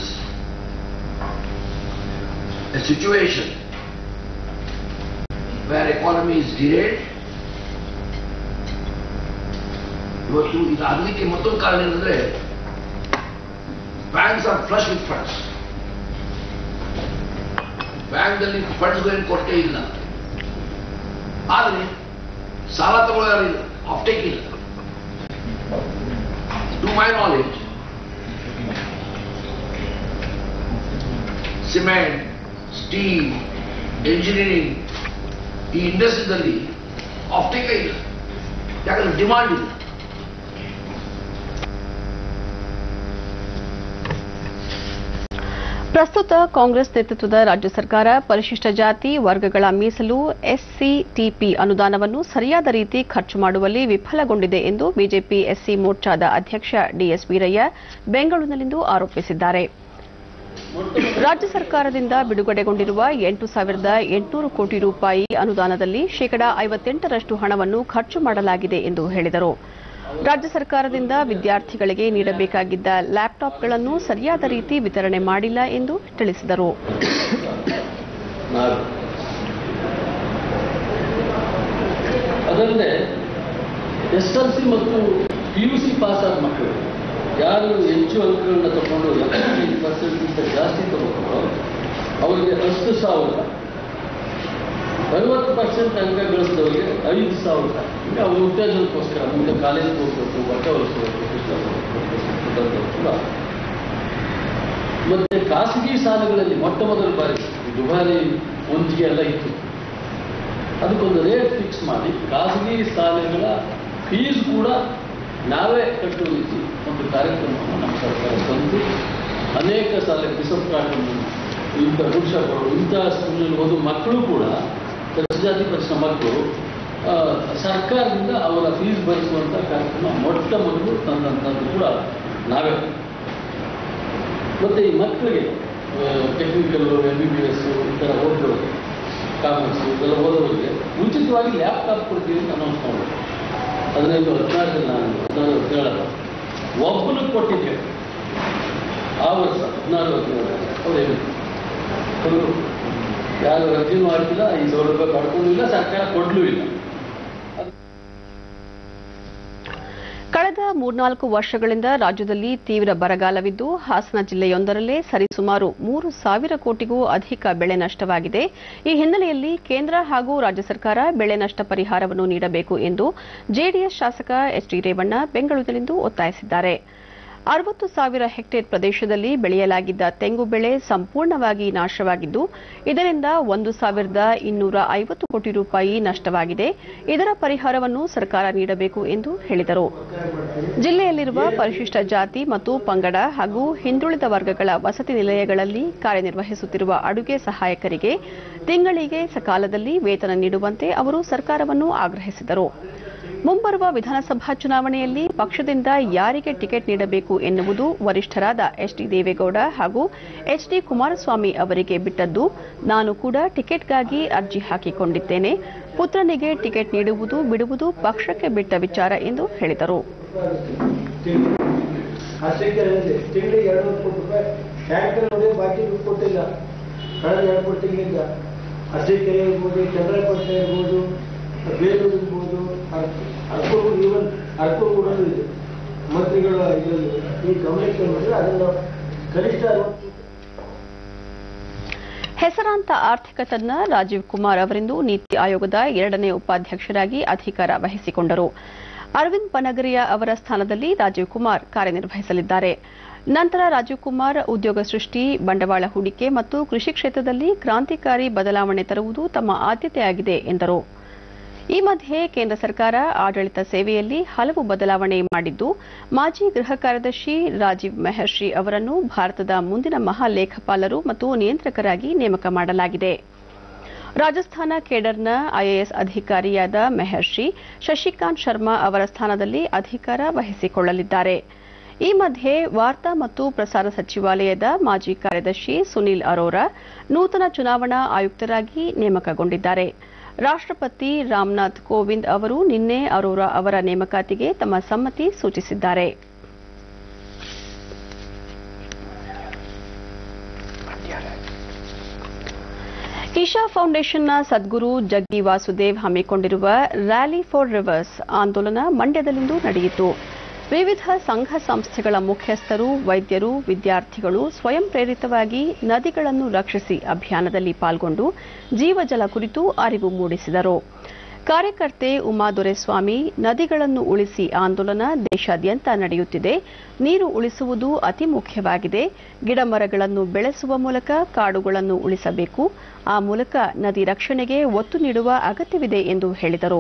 a situation where economy is derailed. ಇವತ್ತು ಇದು ಆಗಲಿಕ್ಕೆ ಮತ್ತೊಂದು ಕಾರಣ ಏನಂದ್ರೆ banks are flush with funds ಬ್ಯಾಂಕ್ನಲ್ಲಿ funds ಏನು ಕೊರತೆ ಇಲ್ಲ ಆದರೆ ಸಾಲ ತಗೊಳ್ಳೋರಿಲ್ಲ ಆಫ್ಟೇಕ್ ಇಲ್ಲ to my knowledge cement steel engineering ಈ ಇಂಡಸ್ಟ್ರಿದಲ್ಲಿ ಆಫ್ಟೇಕ್ ಇಲ್ಲ ಯಾಕಂದ್ರೆ ಡಿಮಾಂಡ್ ಇಲ್ಲ ಪ್ರಸ್ತುತ ಕಾಂಗ್ರೆಸ್ ನೇತೃತ್ವದ ರಾಜ್ಯ ಸರ್ಕಾರ ಪರಿಶಿಷ್ಟ ಜಾತಿ ವರ್ಗಗಳ ಮೀಸಲು ಎಸ್ಸಿಟಿಪಿ ಅನುದಾನವನ್ನು ಸರಿಯಾದ ರೀತಿ ಖರ್ಚು ಮಾಡುವಲ್ಲಿ ವಿಫಲಗೊಂಡಿದೆ ಎಂದು ಬಿಜೆಪಿ ಎಸ್ಸಿ ಮೋರ್ಚಾದ ಅಧ್ಯಕ್ಷ ಡಿಎಸ್ ವೀರಯ್ಯ ಬೆಂಗಳೂರಿನಲ್ಲಿಂದು ಆರೋಪಿಸಿದ್ದಾರೆ ರಾಜ್ಯ ಸರ್ಕಾರದಿಂದ ಬಿಡುಗಡೆಗೊಂಡಿರುವ ಎಂಟು ಸಾವಿರದ ಎಂಟುನೂರು ಕೋಟಿ ರೂಪಾಯಿ ಅನುದಾನದಲ್ಲಿ ಶೇಕಡಾ ಐವತ್ತೆಂಟರಷ್ಟು ಹಣವನ್ನು ಖರ್ಚು ಮಾಡಲಾಗಿದೆ ಎಂದು ಹೇಳಿದರು ರಾಜ್ಯ ಸರ್ಕಾರದಿಂದ ವಿದ್ಯಾರ್ಥಿಗಳಿಗೆ ನೀಡಬೇಕಾಗಿದ್ದ ಲ್ಯಾಪ್ಟಾಪ್ಗಳನ್ನು ಸರಿಯಾದ ರೀತಿ ವಿತರಣೆ ಮಾಡಿಲ್ಲ ಎಂದು ತಿಳಿಸಿದರು ಅದಲ್ಲದೆ ಎಸ್ ಎಲ್ ಸಿ ಮತ್ತು ಪಿ ಯು ಸಿ ಪಾಸ್ ಆದ ಮಕ್ಕಳು ಯಾರು ಹೆಚ್ಚು ಅಂಕಗಳನ್ನ ತಗೊಂಡು ಎಪ್ಪತ್ತೈದು ಪರ್ಸೆಂಟ್ಗಿಂತ ಜಾಸ್ತಿ ತಗೊಂಡ್ರು ಅವರಿಗೆ ಹತ್ತು ಸಾವಿರ ಅರವತ್ತು ಪರ್ಸೆಂಟ್ ಅಂಕ ಗಳಿಸಿದವರಿಗೆ ಐದು ಸಾವಿರ ಈಗ ಅವ್ರ ಉತ್ತೇಜನಕ್ಕೋಸ್ಕರ ಮುಂದೆ ಕಾಲೇಜಿಗೆ ಹೋಗ್ಬೇಕು ಬಟ್ಟೆ ಹೊಲಿಸ್ಬೇಕು ಪುಸ್ತಕ ಓದ್ಬೇಕು, ಕೂಡ ಮತ್ತೆ ಖಾಸಗಿ ಶಾಲೆಗಳಲ್ಲಿ ಮೊಟ್ಟ ಮೊದಲ ಬಾರಿ ಈ ದುಬಾರಿ ವಂತಿಗೆ ಎಲ್ಲ ಇತ್ತು ಅದಕ್ಕೊಂದು ರೇಟ್ ಫಿಕ್ಸ್ ಮಾಡಿ ಖಾಸಗಿ ಶಾಲೆಗಳ ಫೀಸ್ ಕೂಡ ನಾವೇ ಕಟ್ಟುವ ರೀತಿ ಒಂದು ಕಾರ್ಯಕ್ರಮವನ್ನು ನಮ್ಮ ಸರ್ಕಾರ ತಂದು ಅನೇಕ ಶಾಲೆ ಬಿಸಪ್ ಕಾಟನ್ ಇಂಥ ಪುರುಷರು ಇಂಥ ಸ್ಕೂಲಲ್ಲಿ ಓದುವ ಮಕ್ಕಳು ಕೂಡ ಜಾತಿ ಪ್ರಶ್ನೆ ಮಕ್ಕಳು ಆ, ಸರ್ಕಾರದಿಂದ ಅವರ ಫೀಸ್ ಭರಿಸುವಂಥ ಕಾರ್ಯಕ್ರಮ ಮೊಟ್ಟ ಮೊದಲು ತಂದಂಥದ್ದು ಕೂಡ ನಾವೇ ಮತ್ತು ಈ ಮಕ್ಕಳಿಗೆ technical M B B S ಈ ಥರ ಓದೋರು ಕಾಮರ್ಸ್ ಇದೆಲ್ಲ ಓದೋರಿಗೆ ಉಚಿತವಾಗಿ ಲ್ಯಾಪ್ಟಾಪ್ ಕೊಡ್ತೀವಿ ಅಂತ ಅನೌನ್ಸ್ ಮಾಡೋದು ಹದಿನೈದು ಹದಿನಾರು ನಾನು ಹದಿನಾರು ಹದಿನೇಳಲ್ಲ ಒಬ್ಬನಿಗೆ ಕೊಟ್ಟಿದ್ದೆ ಆ ವರ್ಷ ಹದಿನಾರು ಹದಿನೇಳು ಅವ್ರು ಹೇಳಿದ್ರು ಅವರು ಯಾರು ಅರ್ಜಿನೂ ಆಗ್ತಿಲ್ಲ ಈ ಸೌಲಭ್ಯ ಪಡ್ಕೊಂಡಿಲ್ಲ ಸರ್ಕಾರ ಕೊಡ್ಲೂ ಇಲ್ಲ ಕಳೆದ ಮೂರ್ನಾಲ್ಕು ವರ್ಷಗಳಿಂದ ರಾಜ್ಯದಲ್ಲಿ ತೀವ್ರ ಬರಗಾಲವಿದ್ದು ಹಾಸನ ಜಿಲ್ಲೆಯೊಂದರಲ್ಲೇ ಸರಿಸುಮಾರು ಮೂರು ಸಾವಿರ ಕೋಟಿಗೂ ಅಧಿಕ ಬೆಳೆ ನಷ್ಟವಾಗಿದೆ ಈ ಹಿನ್ನೆಲೆಯಲ್ಲಿ ಕೇಂದ್ರ ಹಾಗೂ ರಾಜ್ಯ ಸರ್ಕಾರ ಬೆಳೆ ನಷ್ಟ ಪರಿಹಾರವನ್ನು ನೀಡಬೇಕು ಎಂದು ಜೆಡಿಎಸ್ ಶಾಸಕ ಎಚ್ ಡಿ ರೇವಣ್ಣ ಬೆಂಗಳೂರಿನಲ್ಲಿಂದು ಒತ್ತಾಯಿಸಿದ್ದಾರೆ ಅರವತ್ತು ಸಾವಿರ ಹೆಕ್ಟೇರ್ ಪ್ರದೇಶದಲ್ಲಿ ಬೆಳೆಯಲಾಗಿದ್ದ ತೆಂಗು ಬೆಳೆ ಸಂಪೂರ್ಣವಾಗಿ ನಾಶವಾಗಿದ್ದು ಇದರಿಂದ ಒಂದು ಸಾವಿರದ ಇನ್ನೂರ ಐವತ್ತು ಕೋಟಿ ರೂಪಾಯಿ ನಷ್ಟವಾಗಿದೆ ಇದರ ಪರಿಹಾರವನ್ನು ಸರ್ಕಾರ ನೀಡಬೇಕು ಎಂದು ಹೇಳಿದರು ಜಿಲ್ಲೆಯಲ್ಲಿರುವ ಪರಿಶಿಷ್ಟ ಜಾತಿ ಮತ್ತು ಪಂಗಡ ಹಾಗೂ ಹಿಂದುಳಿದ ವರ್ಗಗಳ ವಸತಿ ನಿಲಯಗಳಲ್ಲಿ ಕಾರ್ಯನಿರ್ವಹಿಸುತ್ತಿರುವ ಅಡುಗೆ ಸಹಾಯಕರಿಗೆ ತಿಂಗಳಿಗೆ ಸಕಾಲದಲ್ಲಿ ವೇತನ ನೀಡುವಂತೆ ಅವರು ಸರ್ಕಾರವನ್ನು ಆಗ್ರಹಿಸಿದರು ಮುಂಬರುವ ವಿಧಾನಸಭಾ ಚುನಾವಣೆಯಲ್ಲಿ ಪಕ್ಷದಿಂದ ಯಾರಿಗೆ ಟಿಕೆಟ್ ನೀಡಬೇಕು ಎನ್ನುವುದು ವರಿಷ್ಠರಾದ ಎಚ್ ಡಿ ದೇವೇಗೌಡ ಹಾಗೂ ಎಚ್ ಡಿ ಕುಮಾರಸ್ವಾಮಿ ಅವರಿಗೆ ಬಿಟ್ಟದ್ದು ನಾನು ಕೂಡ ಟಿಕೆಟ್ಗಾಗಿ ಅರ್ಜಿ ಹಾಕಿಕೊಂಡಿದ್ದೇನೆ ಪುತ್ರನಿಗೆ ಟಿಕೆಟ್ ನೀಡುವುದು ಬಿಡುವುದು ಪಕ್ಷಕ್ಕೆ ಬಿಟ್ಟ ವಿಚಾರ ಎಂದು ಹೇಳಿದರು ಅಷ್ಟಕ್ಕೆ ತಿಂಗಳಿಗೆ ಎರಡು ಕೋಟಿ ರೂಪಾಯಿ ಟ್ಯಾಂಕರ್ ನೋಡಿ ಬಾಕಿ ದುಡ್ಡು ಕೊಟ್ಟಿಲ್ಲ ಕಳೆದ ಎರಡು ಮೂರು ತಿಂಗಳಿಂದ ಅರಸೀಕೆರೆ ಇರ್ಬೋದು ಚಂದ್ರಪಟ್ಟಣ ಇರ್ಬೋದು ಬೇಲೂರು ಇರ್ಬೋದು ಅರ್ಕೂರು ಈವನ್ ಅರ್ಕೂರು ಕೂಡ ಇದೆ ಮಂತ್ರಿಗಳ ಇದರಲ್ಲಿ ಈ ಗಮನಕ್ಕೆ ಬಂದರೆ ಅದನ್ನು ಕನಿಷ್ಠ ಅರವತ್ತು ಹೆಸರಾಂತ ಆರ್ಥಿಕ ತಜ್ಞ ರಾಜೀವ್ ಕುಮಾರ್ ಅವರಿಂದು ನೀತಿ ಆಯೋಗದ ಎರಡನೇ ಉಪಾಧ್ಯಕ್ಷರಾಗಿ ಅಧಿಕಾರ ವಹಿಸಿಕೊಂಡರು ಅರವಿಂದ್ ಪನಗರಿಯಾ ಅವರ ಸ್ಥಾನದಲ್ಲಿ ರಾಜೀವ್ ಕುಮಾರ್ ಕಾರ್ಯನಿರ್ವಹಿಸಲಿದ್ದಾರೆ ನಂತರ ರಾಜೀವ್ ಕುಮಾರ್ ಉದ್ಯೋಗ ಸೃಷ್ಟಿ ಬಂಡವಾಳ ಹೂಡಿಕೆ ಮತ್ತು ಕೃಷಿ ಕ್ಷೇತ್ರದಲ್ಲಿ ಕ್ರಾಂತಿಕಾರಿ ಬದಲಾವಣೆ ತರುವುದು ತಮ್ಮ ಆದ್ಯತೆಯಾಗಿದೆ ಎಂದರು ಈ ಮಧ್ಯೆ ಕೇಂದ್ರ ಸರ್ಕಾರ ಆಡಳಿತ ಸೇವೆಯಲ್ಲಿ ಹಲವು ಬದಲಾವಣೆ ಮಾಡಿದ್ದು ಮಾಜಿ ಗೃಹ ಕಾರ್ಯದರ್ಶಿ ರಾಜೀವ್ ಮೆಹರ್ಷಿ ಅವರನ್ನು ಭಾರತದ ಮುಂದಿನ ಮಹಾಲೇಖಪಾಲರು ಮತ್ತು ನಿಯಂತ್ರಕರಾಗಿ ನೇಮಕ ಮಾಡಲಾಗಿದೆ ರಾಜಸ್ಥಾನ ಕೇಡರ್ನ ಐಎಎಸ್ ಅಧಿಕಾರಿಯಾದ ಮೆಹರ್ಷಿ ಶಶಿಕಾಂತ್ ಶರ್ಮಾ ಅವರ ಸ್ಥಾನದಲ್ಲಿ ಅಧಿಕಾರ ವಹಿಸಿಕೊಳ್ಳಲಿದ್ದಾರೆ ಈ ಮಧ್ಯೆ ವಾರ್ತಾ ಮತ್ತು ಪ್ರಸಾರ ಸಚಿವಾಲಯದ ಮಾಜಿ ಕಾರ್ಯದರ್ಶಿ ಸುನೀಲ್ ಅರೋರಾ ನೂತನ ಚುನಾವಣಾ ಆಯುಕ್ತರಾಗಿ ನೇಮಕಗೊಂಡಿದ್ದಾರೆ ರಾಷ್ಟ್ರಪತಿ ರಾಮನಾಥ್ ಕೋವಿಂದ್ ಅವರು ನಿನ್ನೆ ಅರೋರಾ ಅವರ ನೇಮಕಾತಿಗೆ ತಮ್ಮ ಸಮ್ಮತಿ ಸೂಚಿಸಿದ್ದಾರೆ ಈಶಾ ಫೌಂಡೇಶನ್ನ ಸದ್ಗುರು ಜಗ್ಗಿ ವಾಸುದೇವ್ ಹಮ್ಮಿಕೊಂಡಿರುವ ರ್ಯಾಲಿ ಫಾರ್ ರಿವರ್ಸ್ ಆಂದೋಲನ ಮಂಡ್ಯದಲ್ಲಿಂದು ನಡೆಯಿತು ವಿವಿಧ ಸಂಘ ಸಂಸ್ಥೆಗಳ ಮುಖ್ಯಸ್ಥರು ವೈದ್ಯರು ವಿದ್ಯಾರ್ಥಿಗಳು ಸ್ವಯಂ ಪ್ರೇರಿತವಾಗಿ ನದಿಗಳನ್ನು ರಕ್ಷಿಸಿ ಅಭಿಯಾನದಲ್ಲಿ ಪಾಲ್ಗೊಂಡು ಜೀವಜಲ ಕುರಿತು ಅರಿವು ಮೂಡಿಸಿದರು ಕಾರ್ಯಕರ್ತೆ ಉಮಾ ದೊರೆಸ್ವಾಮಿ ನದಿಗಳನ್ನು ಉಳಿಸಿ ಆಂದೋಲನ ದೇಶಾದ್ಯಂತ ನಡೆಯುತ್ತಿದೆ ನೀರು ಉಳಿಸುವುದು ಅತಿ ಮುಖ್ಯವಾಗಿದೆ ಗಿಡಮರಗಳನ್ನು ಬೆಳೆಸುವ ಮೂಲಕ ಕಾಡುಗಳನ್ನು ಉಳಿಸಬೇಕು ಆ ಮೂಲಕ ನದಿ ರಕ್ಷಣೆಗೆ ಒತ್ತು ನೀಡುವ ಅಗತ್ಯವಿದೆ ಎಂದು ಹೇಳಿದರು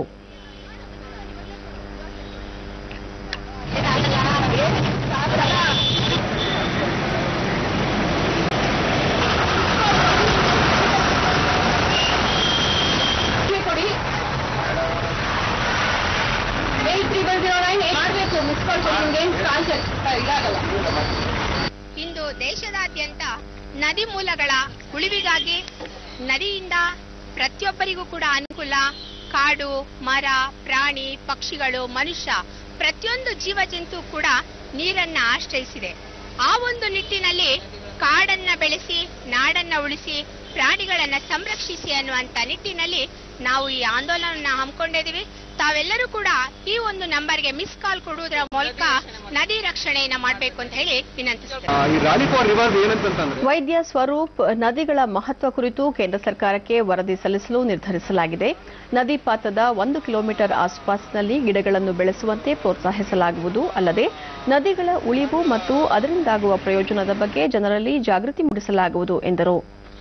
ಇಂದು ದೇಶದಾದ್ಯಂತ ನದಿ ಮೂಲಗಳ ಉಳಿವಿಗಾಗಿ ನದಿಯಿಂದ ಪ್ರತಿಯೊಬ್ಬರಿಗೂ ಕೂಡ ಅನುಕೂಲ ಕಾಡು ಮರ ಪ್ರಾಣಿ ಪಕ್ಷಿಗಳು ಮನುಷ್ಯ ಪ್ರತಿಯೊಂದು ಜೀವ ಜಂತು ಕೂಡ ನೀರನ್ನ ಆಶ್ರಯಿಸಿದೆ ಆ ಒಂದು ನಿಟ್ಟಿನಲ್ಲಿ ಕಾಡನ್ನ ಬೆಳೆಸಿ ನಾಡನ್ನ ಉಳಿಸಿ ಪ್ರಾಣಿಗಳನ್ನ ಸಂರಕ್ಷಿಸಿ ಅನ್ನುವಂತ ನಿಟ್ಟಿನಲ್ಲಿ ನಾವು ಈ ಆಂದೋಲನ ಹಮ್ಮಿಕೊಂಡಿದೀವಿ ತಾವೆಲ್ಲರೂ ಕೂಡ ಈ ಒಂದು ನಂಬರ್ಗೆ ಮಿಸ್ ಕಾಲ್ ಕೊಡುವುದರ ಮೂಲಕ ನದಿ ರಕ್ಷಣೆಯನ್ನ ಮಾಡಬೇಕು ಅಂತ ಹೇಳಿ ವಿನಂತಿಸ್ತೇನೆ ಈ ರಾಲಿ ಫಾರ್ ರಿವರ್ ಏನಂತಂದ್ರೆ ವೈದ್ಯ ಸ್ವರೂಪ್ ನದಿಗಳ ಮಹತ್ವ ಕುರಿತು ಕೇಂದ್ರ ಸರ್ಕಾರಕ್ಕೆ ವರದಿ ಸಲ್ಲಿಸಲು ನಿರ್ಧರಿಸಲಾಗಿದೆ ನದಿ ಪಾತ್ರದ ಒಂದು ಕಿಲೋಮೀಟರ್ ಆಸುಪಾಸಿನಲ್ಲಿ ಗಿಡಗಳನ್ನು ಬೆಳೆಸುವಂತೆ ಪ್ರೋತ್ಸಾಹಿಸಲಾಗುವುದು ಅಲ್ಲದೆ ನದಿಗಳ ಉಳಿವು ಮತ್ತು ಅದರಿಂದಾಗುವ ಪ್ರಯೋಜನದ ಬಗ್ಗೆ ಜನರಲ್ಲಿ ಜಾಗೃತಿ ಮೂಡಿಸಲಾಗುವುದು ಎಂದರು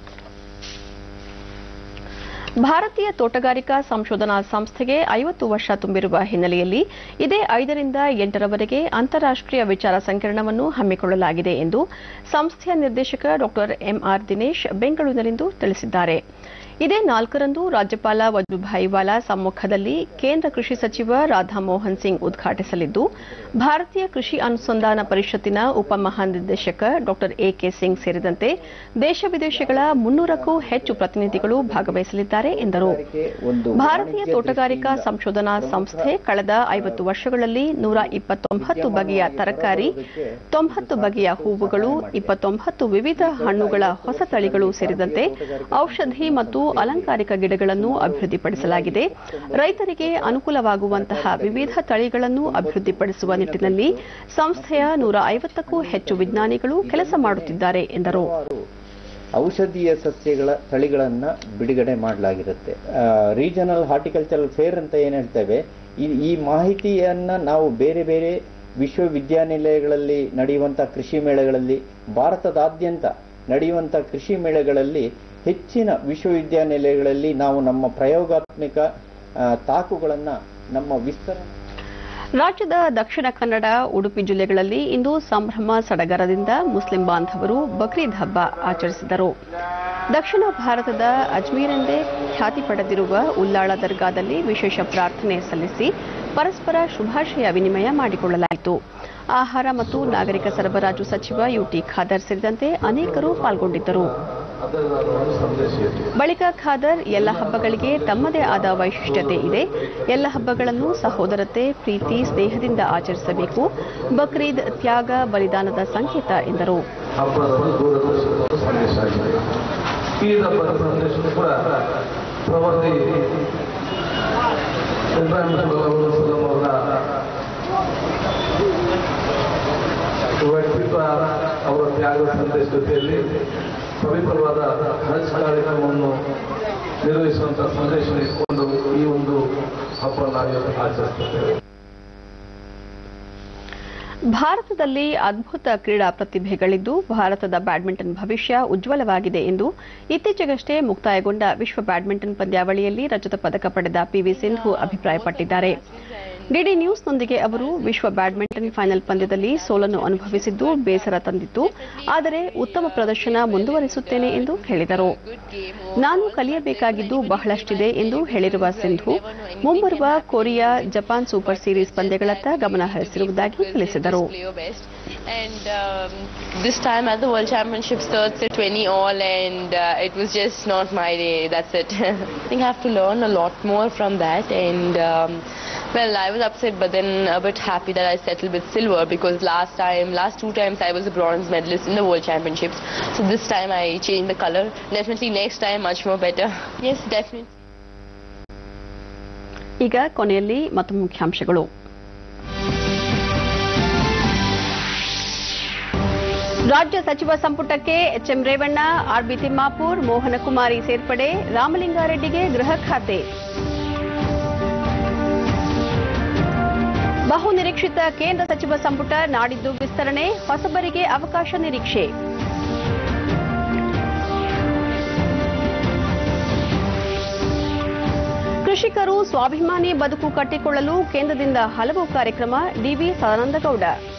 ಭಾರತೀಯ ತೋಟಗಾರಿಕಾ ಸಂಶೋಧನಾ ಸಂಸ್ಥೆಗೆ ಐವತ್ತು ವರ್ಷ ತುಂಬಿರುವ ಹಿನ್ನೆಲೆಯಲ್ಲಿ ಇದೇ ಐದರಿಂದ ಎಂಟರವರೆಗೆ ಅಂತಾರಾಷ್ಟೀಯ ವಿಚಾರ ಸಂಕಿರಣವನ್ನು ಹಮ್ಮಿಕೊಳ್ಳಲಾಗಿದೆ ಎಂದು ಸಂಸ್ಥೆಯ ನಿರ್ದೇಶಕ ಡಾ ಎಂಆರ್ ದಿನೇಶ್ ಬೆಂಗಳೂರಿನಲ್ಲಿಂದು ತಿಳಿಸಿದ್ದಾರೆ ಇದೇ ನಾಲ್ಕರಂದು ರಾಜ್ಯಪಾಲ ವಜುಭಾಯಿ ವಾಲಾ ಸಮ್ಮುಖದಲ್ಲಿ ಕೇಂದ್ರ ಕೃಷಿ ಸಚಿವ ರಾಧಾ ಮೋಹನ್ ಸಿಂಗ್ ಉದ್ಘಾಟಿಸಲಿದ್ದು ಭಾರತೀಯ ಕೃಷಿ ಅನುಸಂಧಾನ ಪರಿಷತ್ತಿನ ಉಪಮಹಾನಿರ್ದೇಶಕ ಡಾ ಎಕೆ ಸಿಂಗ್ ಸೇರಿದಂತೆ ದೇಶ ವಿದೇಶಗಳ ಮುನ್ನೂರಕ್ಕೂ ಹೆಚ್ಚು ಪ್ರತಿನಿಧಿಗಳು ಭಾಗವಹಿಸಲಿದ್ದಾರೆ ಎಂದರು ಭಾರತೀಯ ತೋಟಗಾರಿಕಾ ಸಂಶೋಧನಾ ಸಂಸ್ಥೆ ಕಳೆದ ಐವತ್ತು ವರ್ಷಗಳಲ್ಲಿ ನೂರ ಇಪ್ಪತ್ತೊಂಬತ್ತು ಬಗೆಯ ತರಕಾರಿ ತೊಂಬತ್ತು ಬಗೆಯ ಹೂವುಗಳು ಇಪ್ಪತ್ತೊಂಬತ್ತು ವಿವಿಧ ಹಣ್ಣುಗಳ ಹೊಸ ತಳಿಗಳು ಸೇರಿದಂತೆ ಔಷಧಿ ಮತ್ತು ಅಲಂಕಾರಿಕ ಗಿಡಗಳನ್ನು ಅಭಿವೃದ್ಧಿಪಡಿಸಲಾಗಿದೆ ರೈತರಿಗೆ ಅನುಕೂಲವಾಗುವಂತಹ ವಿವಿಧ ತಳಿಗಳನ್ನು ಅಭಿವೃದ್ಧಿಪಡಿಸುವ ನಿಟ್ಟಿನಲ್ಲಿ ಸಂಸ್ಥೆಯ ನೂರ ಐವತ್ತಕ್ಕೂ ಹೆಚ್ಚು ವಿಜ್ಞಾನಿಗಳು ಕೆಲಸ ಮಾಡುತ್ತಿದ್ದಾರೆ ಎಂದರು ಔಷಧೀಯ ಸಸ್ಯಗಳ ತಳಿಗಳನ್ನು ಬಿಡುಗಡೆ ಮಾಡಲಾಗಿರುತ್ತೆ ರೀಜನಲ್ ಹಾರ್ಟಿಕಲ್ಚರಲ್ ಫೇರ್ ಅಂತ ಏನು ಹೇಳ್ತೇವೆ ಈ ಈ ಮಾಹಿತಿಯನ್ನ ನಾವು ಬೇರೆ ಬೇರೆ ವಿಶ್ವವಿದ್ಯಾನಿಲಯಗಳಲ್ಲಿ ನಡೆಯುವಂಥ ಕೃಷಿ ಮೇಳಗಳಲ್ಲಿ ಭಾರತದಾದ್ಯಂತ ನಡೆಯುವಂಥ ಕೃಷಿ ಮೇಳಗಳಲ್ಲಿ ಹೆಚ್ಚಿನ ವಿಶ್ವವಿದ್ಯಾನಿಲಯಗಳಲ್ಲಿ ನಾವು ನಮ್ಮ ಪ್ರಯೋಗಾತ್ಮಕ ತಾಕುಗಳನ್ನು ನಮ್ಮ ವಿಸ್ತರಣೆ ರಾಜ್ಯದ ದಕ್ಷಿಣ ಕನ್ನಡ ಉಡುಪಿ ಜಿಲ್ಲೆಗಳಲ್ಲಿ ಇಂದು ಸಂಭ್ರಮ ಸಡಗರದಿಂದ ಮುಸ್ಲಿಂ ಬಾಂಧವರು ಬಕ್ರೀದ್ ಹಬ್ಬ ಆಚರಿಸಿದರು ದಕ್ಷಿಣ ಭಾರತದ ಅಜ್ಮೀರೆಂದೇ ಖ್ಯಾತಿ ಪಡೆದಿರುವ ಉಲ್ಲಾಳ ದರ್ಗಾದಲ್ಲಿ ವಿಶೇಷ ಪ್ರಾರ್ಥನೆ ಸಲ್ಲಿಸಿ ಪರಸ್ಪರ ಶುಭಾಶಯ ವಿನಿಮಯ ಮಾಡಿಕೊಳ್ಳಲಾಯಿತು ಆಹಾರ ಮತ್ತು ನಾಗರಿಕ ಸರಬರಾಜು ಸಚಿವ ಯುಟಿ ಖಾದರ್ ಸೇರಿದಂತೆ ಅನೇಕರು ಪಾಲ್ಗೊಂಡಿದ್ದರು ಬಳಿಕ ಖಾದರ್ ಎಲ್ಲ ಹಬ್ಬಗಳಿಗೆ ತಮ್ಮದೇ ಆದ ವೈಶಿಷ್ಟ್ಯತೆ ಇದೆ ಎಲ್ಲ ಹಬ್ಬಗಳನ್ನು ಸಹೋದರತೆ ಪ್ರೀತಿ ಸ್ನೇಹದಿಂದ ಆಚರಿಸಬೇಕು ಬಕ್ರೀದ್ ತ್ಯಾಗ ಬಲಿದಾನದ ಸಂಕೇತ ಎಂದರು ಈದ್ ಹಬ್ಬದ ಸಂದೇಶ ಕೂಡ ಪ್ರವಾದಿ ಇಬ್ರಾಹಿಂ ಸಲ್ಲಲ್ಲಾಹು ಅಲೈಹಿ ವಸಲ್ಲಂ ಅವರ ವ್ಯಕ್ತಿತ್ವ ಅವರ ತ್ಯಾಗ ಸಂದೇಶ ಜೊತೆಯಲ್ಲಿ ಪವಿತ್ರವಾದ ಹಜ್ ಕಾರ್ಯಕ್ರಮವನ್ನು ನಿರ್ವಹಿಸುವಂತ ಸಂದೇಶ ಇಟ್ಕೊಂಡು ಈ ಒಂದು ಹಬ್ಬ ನಾವು ಆಚರಿಸುತ್ತೇವೆ ಭಾರತದಲ್ಲಿ ಅದ್ಭುತ ಕ್ರೀಡಾ ಪ್ರತಿಭೆಗಳಿದ್ದು ಭಾರತದ ಬ್ಯಾಡ್ಮಿಂಟನ್ ಭವಿಷ್ಯ ಉಜ್ವಲವಾಗಿದೆ ಎಂದು ಇತ್ತೀಚೆಗಷ್ಟೇ ಮುಕ್ತಾಯಗೊಂಡ ವಿಶ್ವ ಬ್ಯಾಡ್ಮಿಂಟನ್ ಪಂದ್ಯಾವಳಿಯಲ್ಲಿ ರಜತ ಪದಕ ಪಡೆದ ಪಿವಿ ಸಿಂಧು ಅಭಿಪ್ರಾಯಪಟ್ಟಿದ್ದಾರೆ ಡಿಡಿ ನ್ಯೂಸ್ನೊಂದಿಗೆ ಅವರು ವಿಶ್ವ ಬ್ಯಾಡ್ಮಿಂಟನ್ ಫೈನಲ್ ಪಂದ್ಯದಲ್ಲಿ ಸೋಲನ್ನು ಅನುಭವಿಸಿದ್ದು ಬೇಸರ ತಂದಿತ್ತು ಆದರೆ ಉತ್ತಮ ಪ್ರದರ್ಶನ ಮುಂದುವರಿಸುತ್ತೇನೆ ಎಂದು ಹೇಳಿದರು ನಾನು ಕಲಿಯಬೇಕಾಗಿದ್ದು ಬಹಳಷ್ಟಿದೆ ಎಂದು ಹೇಳಿರುವ ಸಿಂಧು ಮುಂಬರುವ ಕೊರಿಯಾ ಜಪಾನ್ ಸೂಪರ್ ಸೀರೀಸ್ ಪಂದ್ಯಗಳತ್ತ ಗಮನ ಹರಿಸಿರುವುದಾಗಿ ತಿಳಿಸಿದರು And um, this time at the World Championships, third set 20 all, and uh, it was just not my day. That's it. I think I have to learn a lot more from that, and um, well, I was upset, but then a bit happy that I settled with silver because last time, last two times, I was a bronze medalist in the World Championships. So this time I changed the color. Definitely next time, much more better. Yes, definitely. ಈಗ ಕೊನೆಯಲ್ಲಿ ಮತ್ತೊಮ್ಮೆ ಮುಖ್ಯಾಂಶಗಳು ರಾಜ್ಯ ಸಚಿವ ಸಂಪುಟಕ್ಕೆ HM Revanna RB Timmapur Mohanakumari ಸೇರ್ಪಡೆ ರಾಮಲಿಂಗಾರೆಡ್ಡಿಗೆ ಗೃಹ ಖಾತೆ ಬಹು ನಿರೀಕ್ಷಿತ ಕೇಂದ್ರ ಸಚಿವ ಸಂಪುಟ ನಾಡಿದ್ದು ವಿಸ್ತರಣೆ ಹೊಸಬರಿಗೆ ಅವಕಾಶ ನಿರೀಕ್ಷೆ ಕೃಷಿಕರು ಸ್ವಾಭಿಮಾನಿ ಬದುಕು ಕಟ್ಟಿಕೊಳ್ಳಲು ಕೇಂದ್ರದಿಂದ ಹಲವು ಕಾರ್ಯಕ್ರಮ ಡಿವಿ ಸದಾನಂದಗೌಡ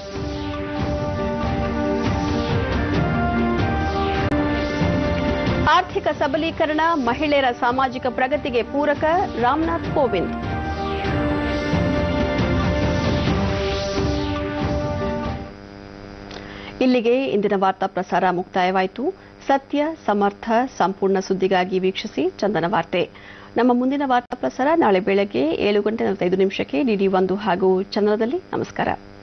ಆರ್ಥಿಕ ಸಬಲೀಕರಣ ಮಹಿಳೆಯರ ಸಾಮಾಜಿಕ ಪ್ರಗತಿಗೆ ಪೂರಕ ರಾಮನಾಥ್ ಕೋವಿಂದ್ ಇಲ್ಲಿಗೆ ಇಂದಿನ ವಾರ್ತಾ ಪ್ರಸಾರ ಮುಕ್ತಾಯವಾಯಿತು ಸತ್ಯ ಸಮರ್ಥ ಸಂಪೂರ್ಣ ಸುದ್ದಿಗಾಗಿ ವೀಕ್ಷಿಸಿ ಚಂದನ ವಾರ್ತೆ ನಮ್ಮ ಮುಂದಿನ ವಾರ್ತಾ ಪ್ರಸಾರ ನಾಳೆ ಬೆಳಗ್ಗೆ ಏಳು ಗಂಟೆ ನಲವತ್ತೈದು ನಿಮಿಷಕ್ಕೆ ಡಿಡಿ ಒಂದು ಹಾಗೂ ಚಂದನದಲ್ಲಿ ನಮಸ್ಕಾರ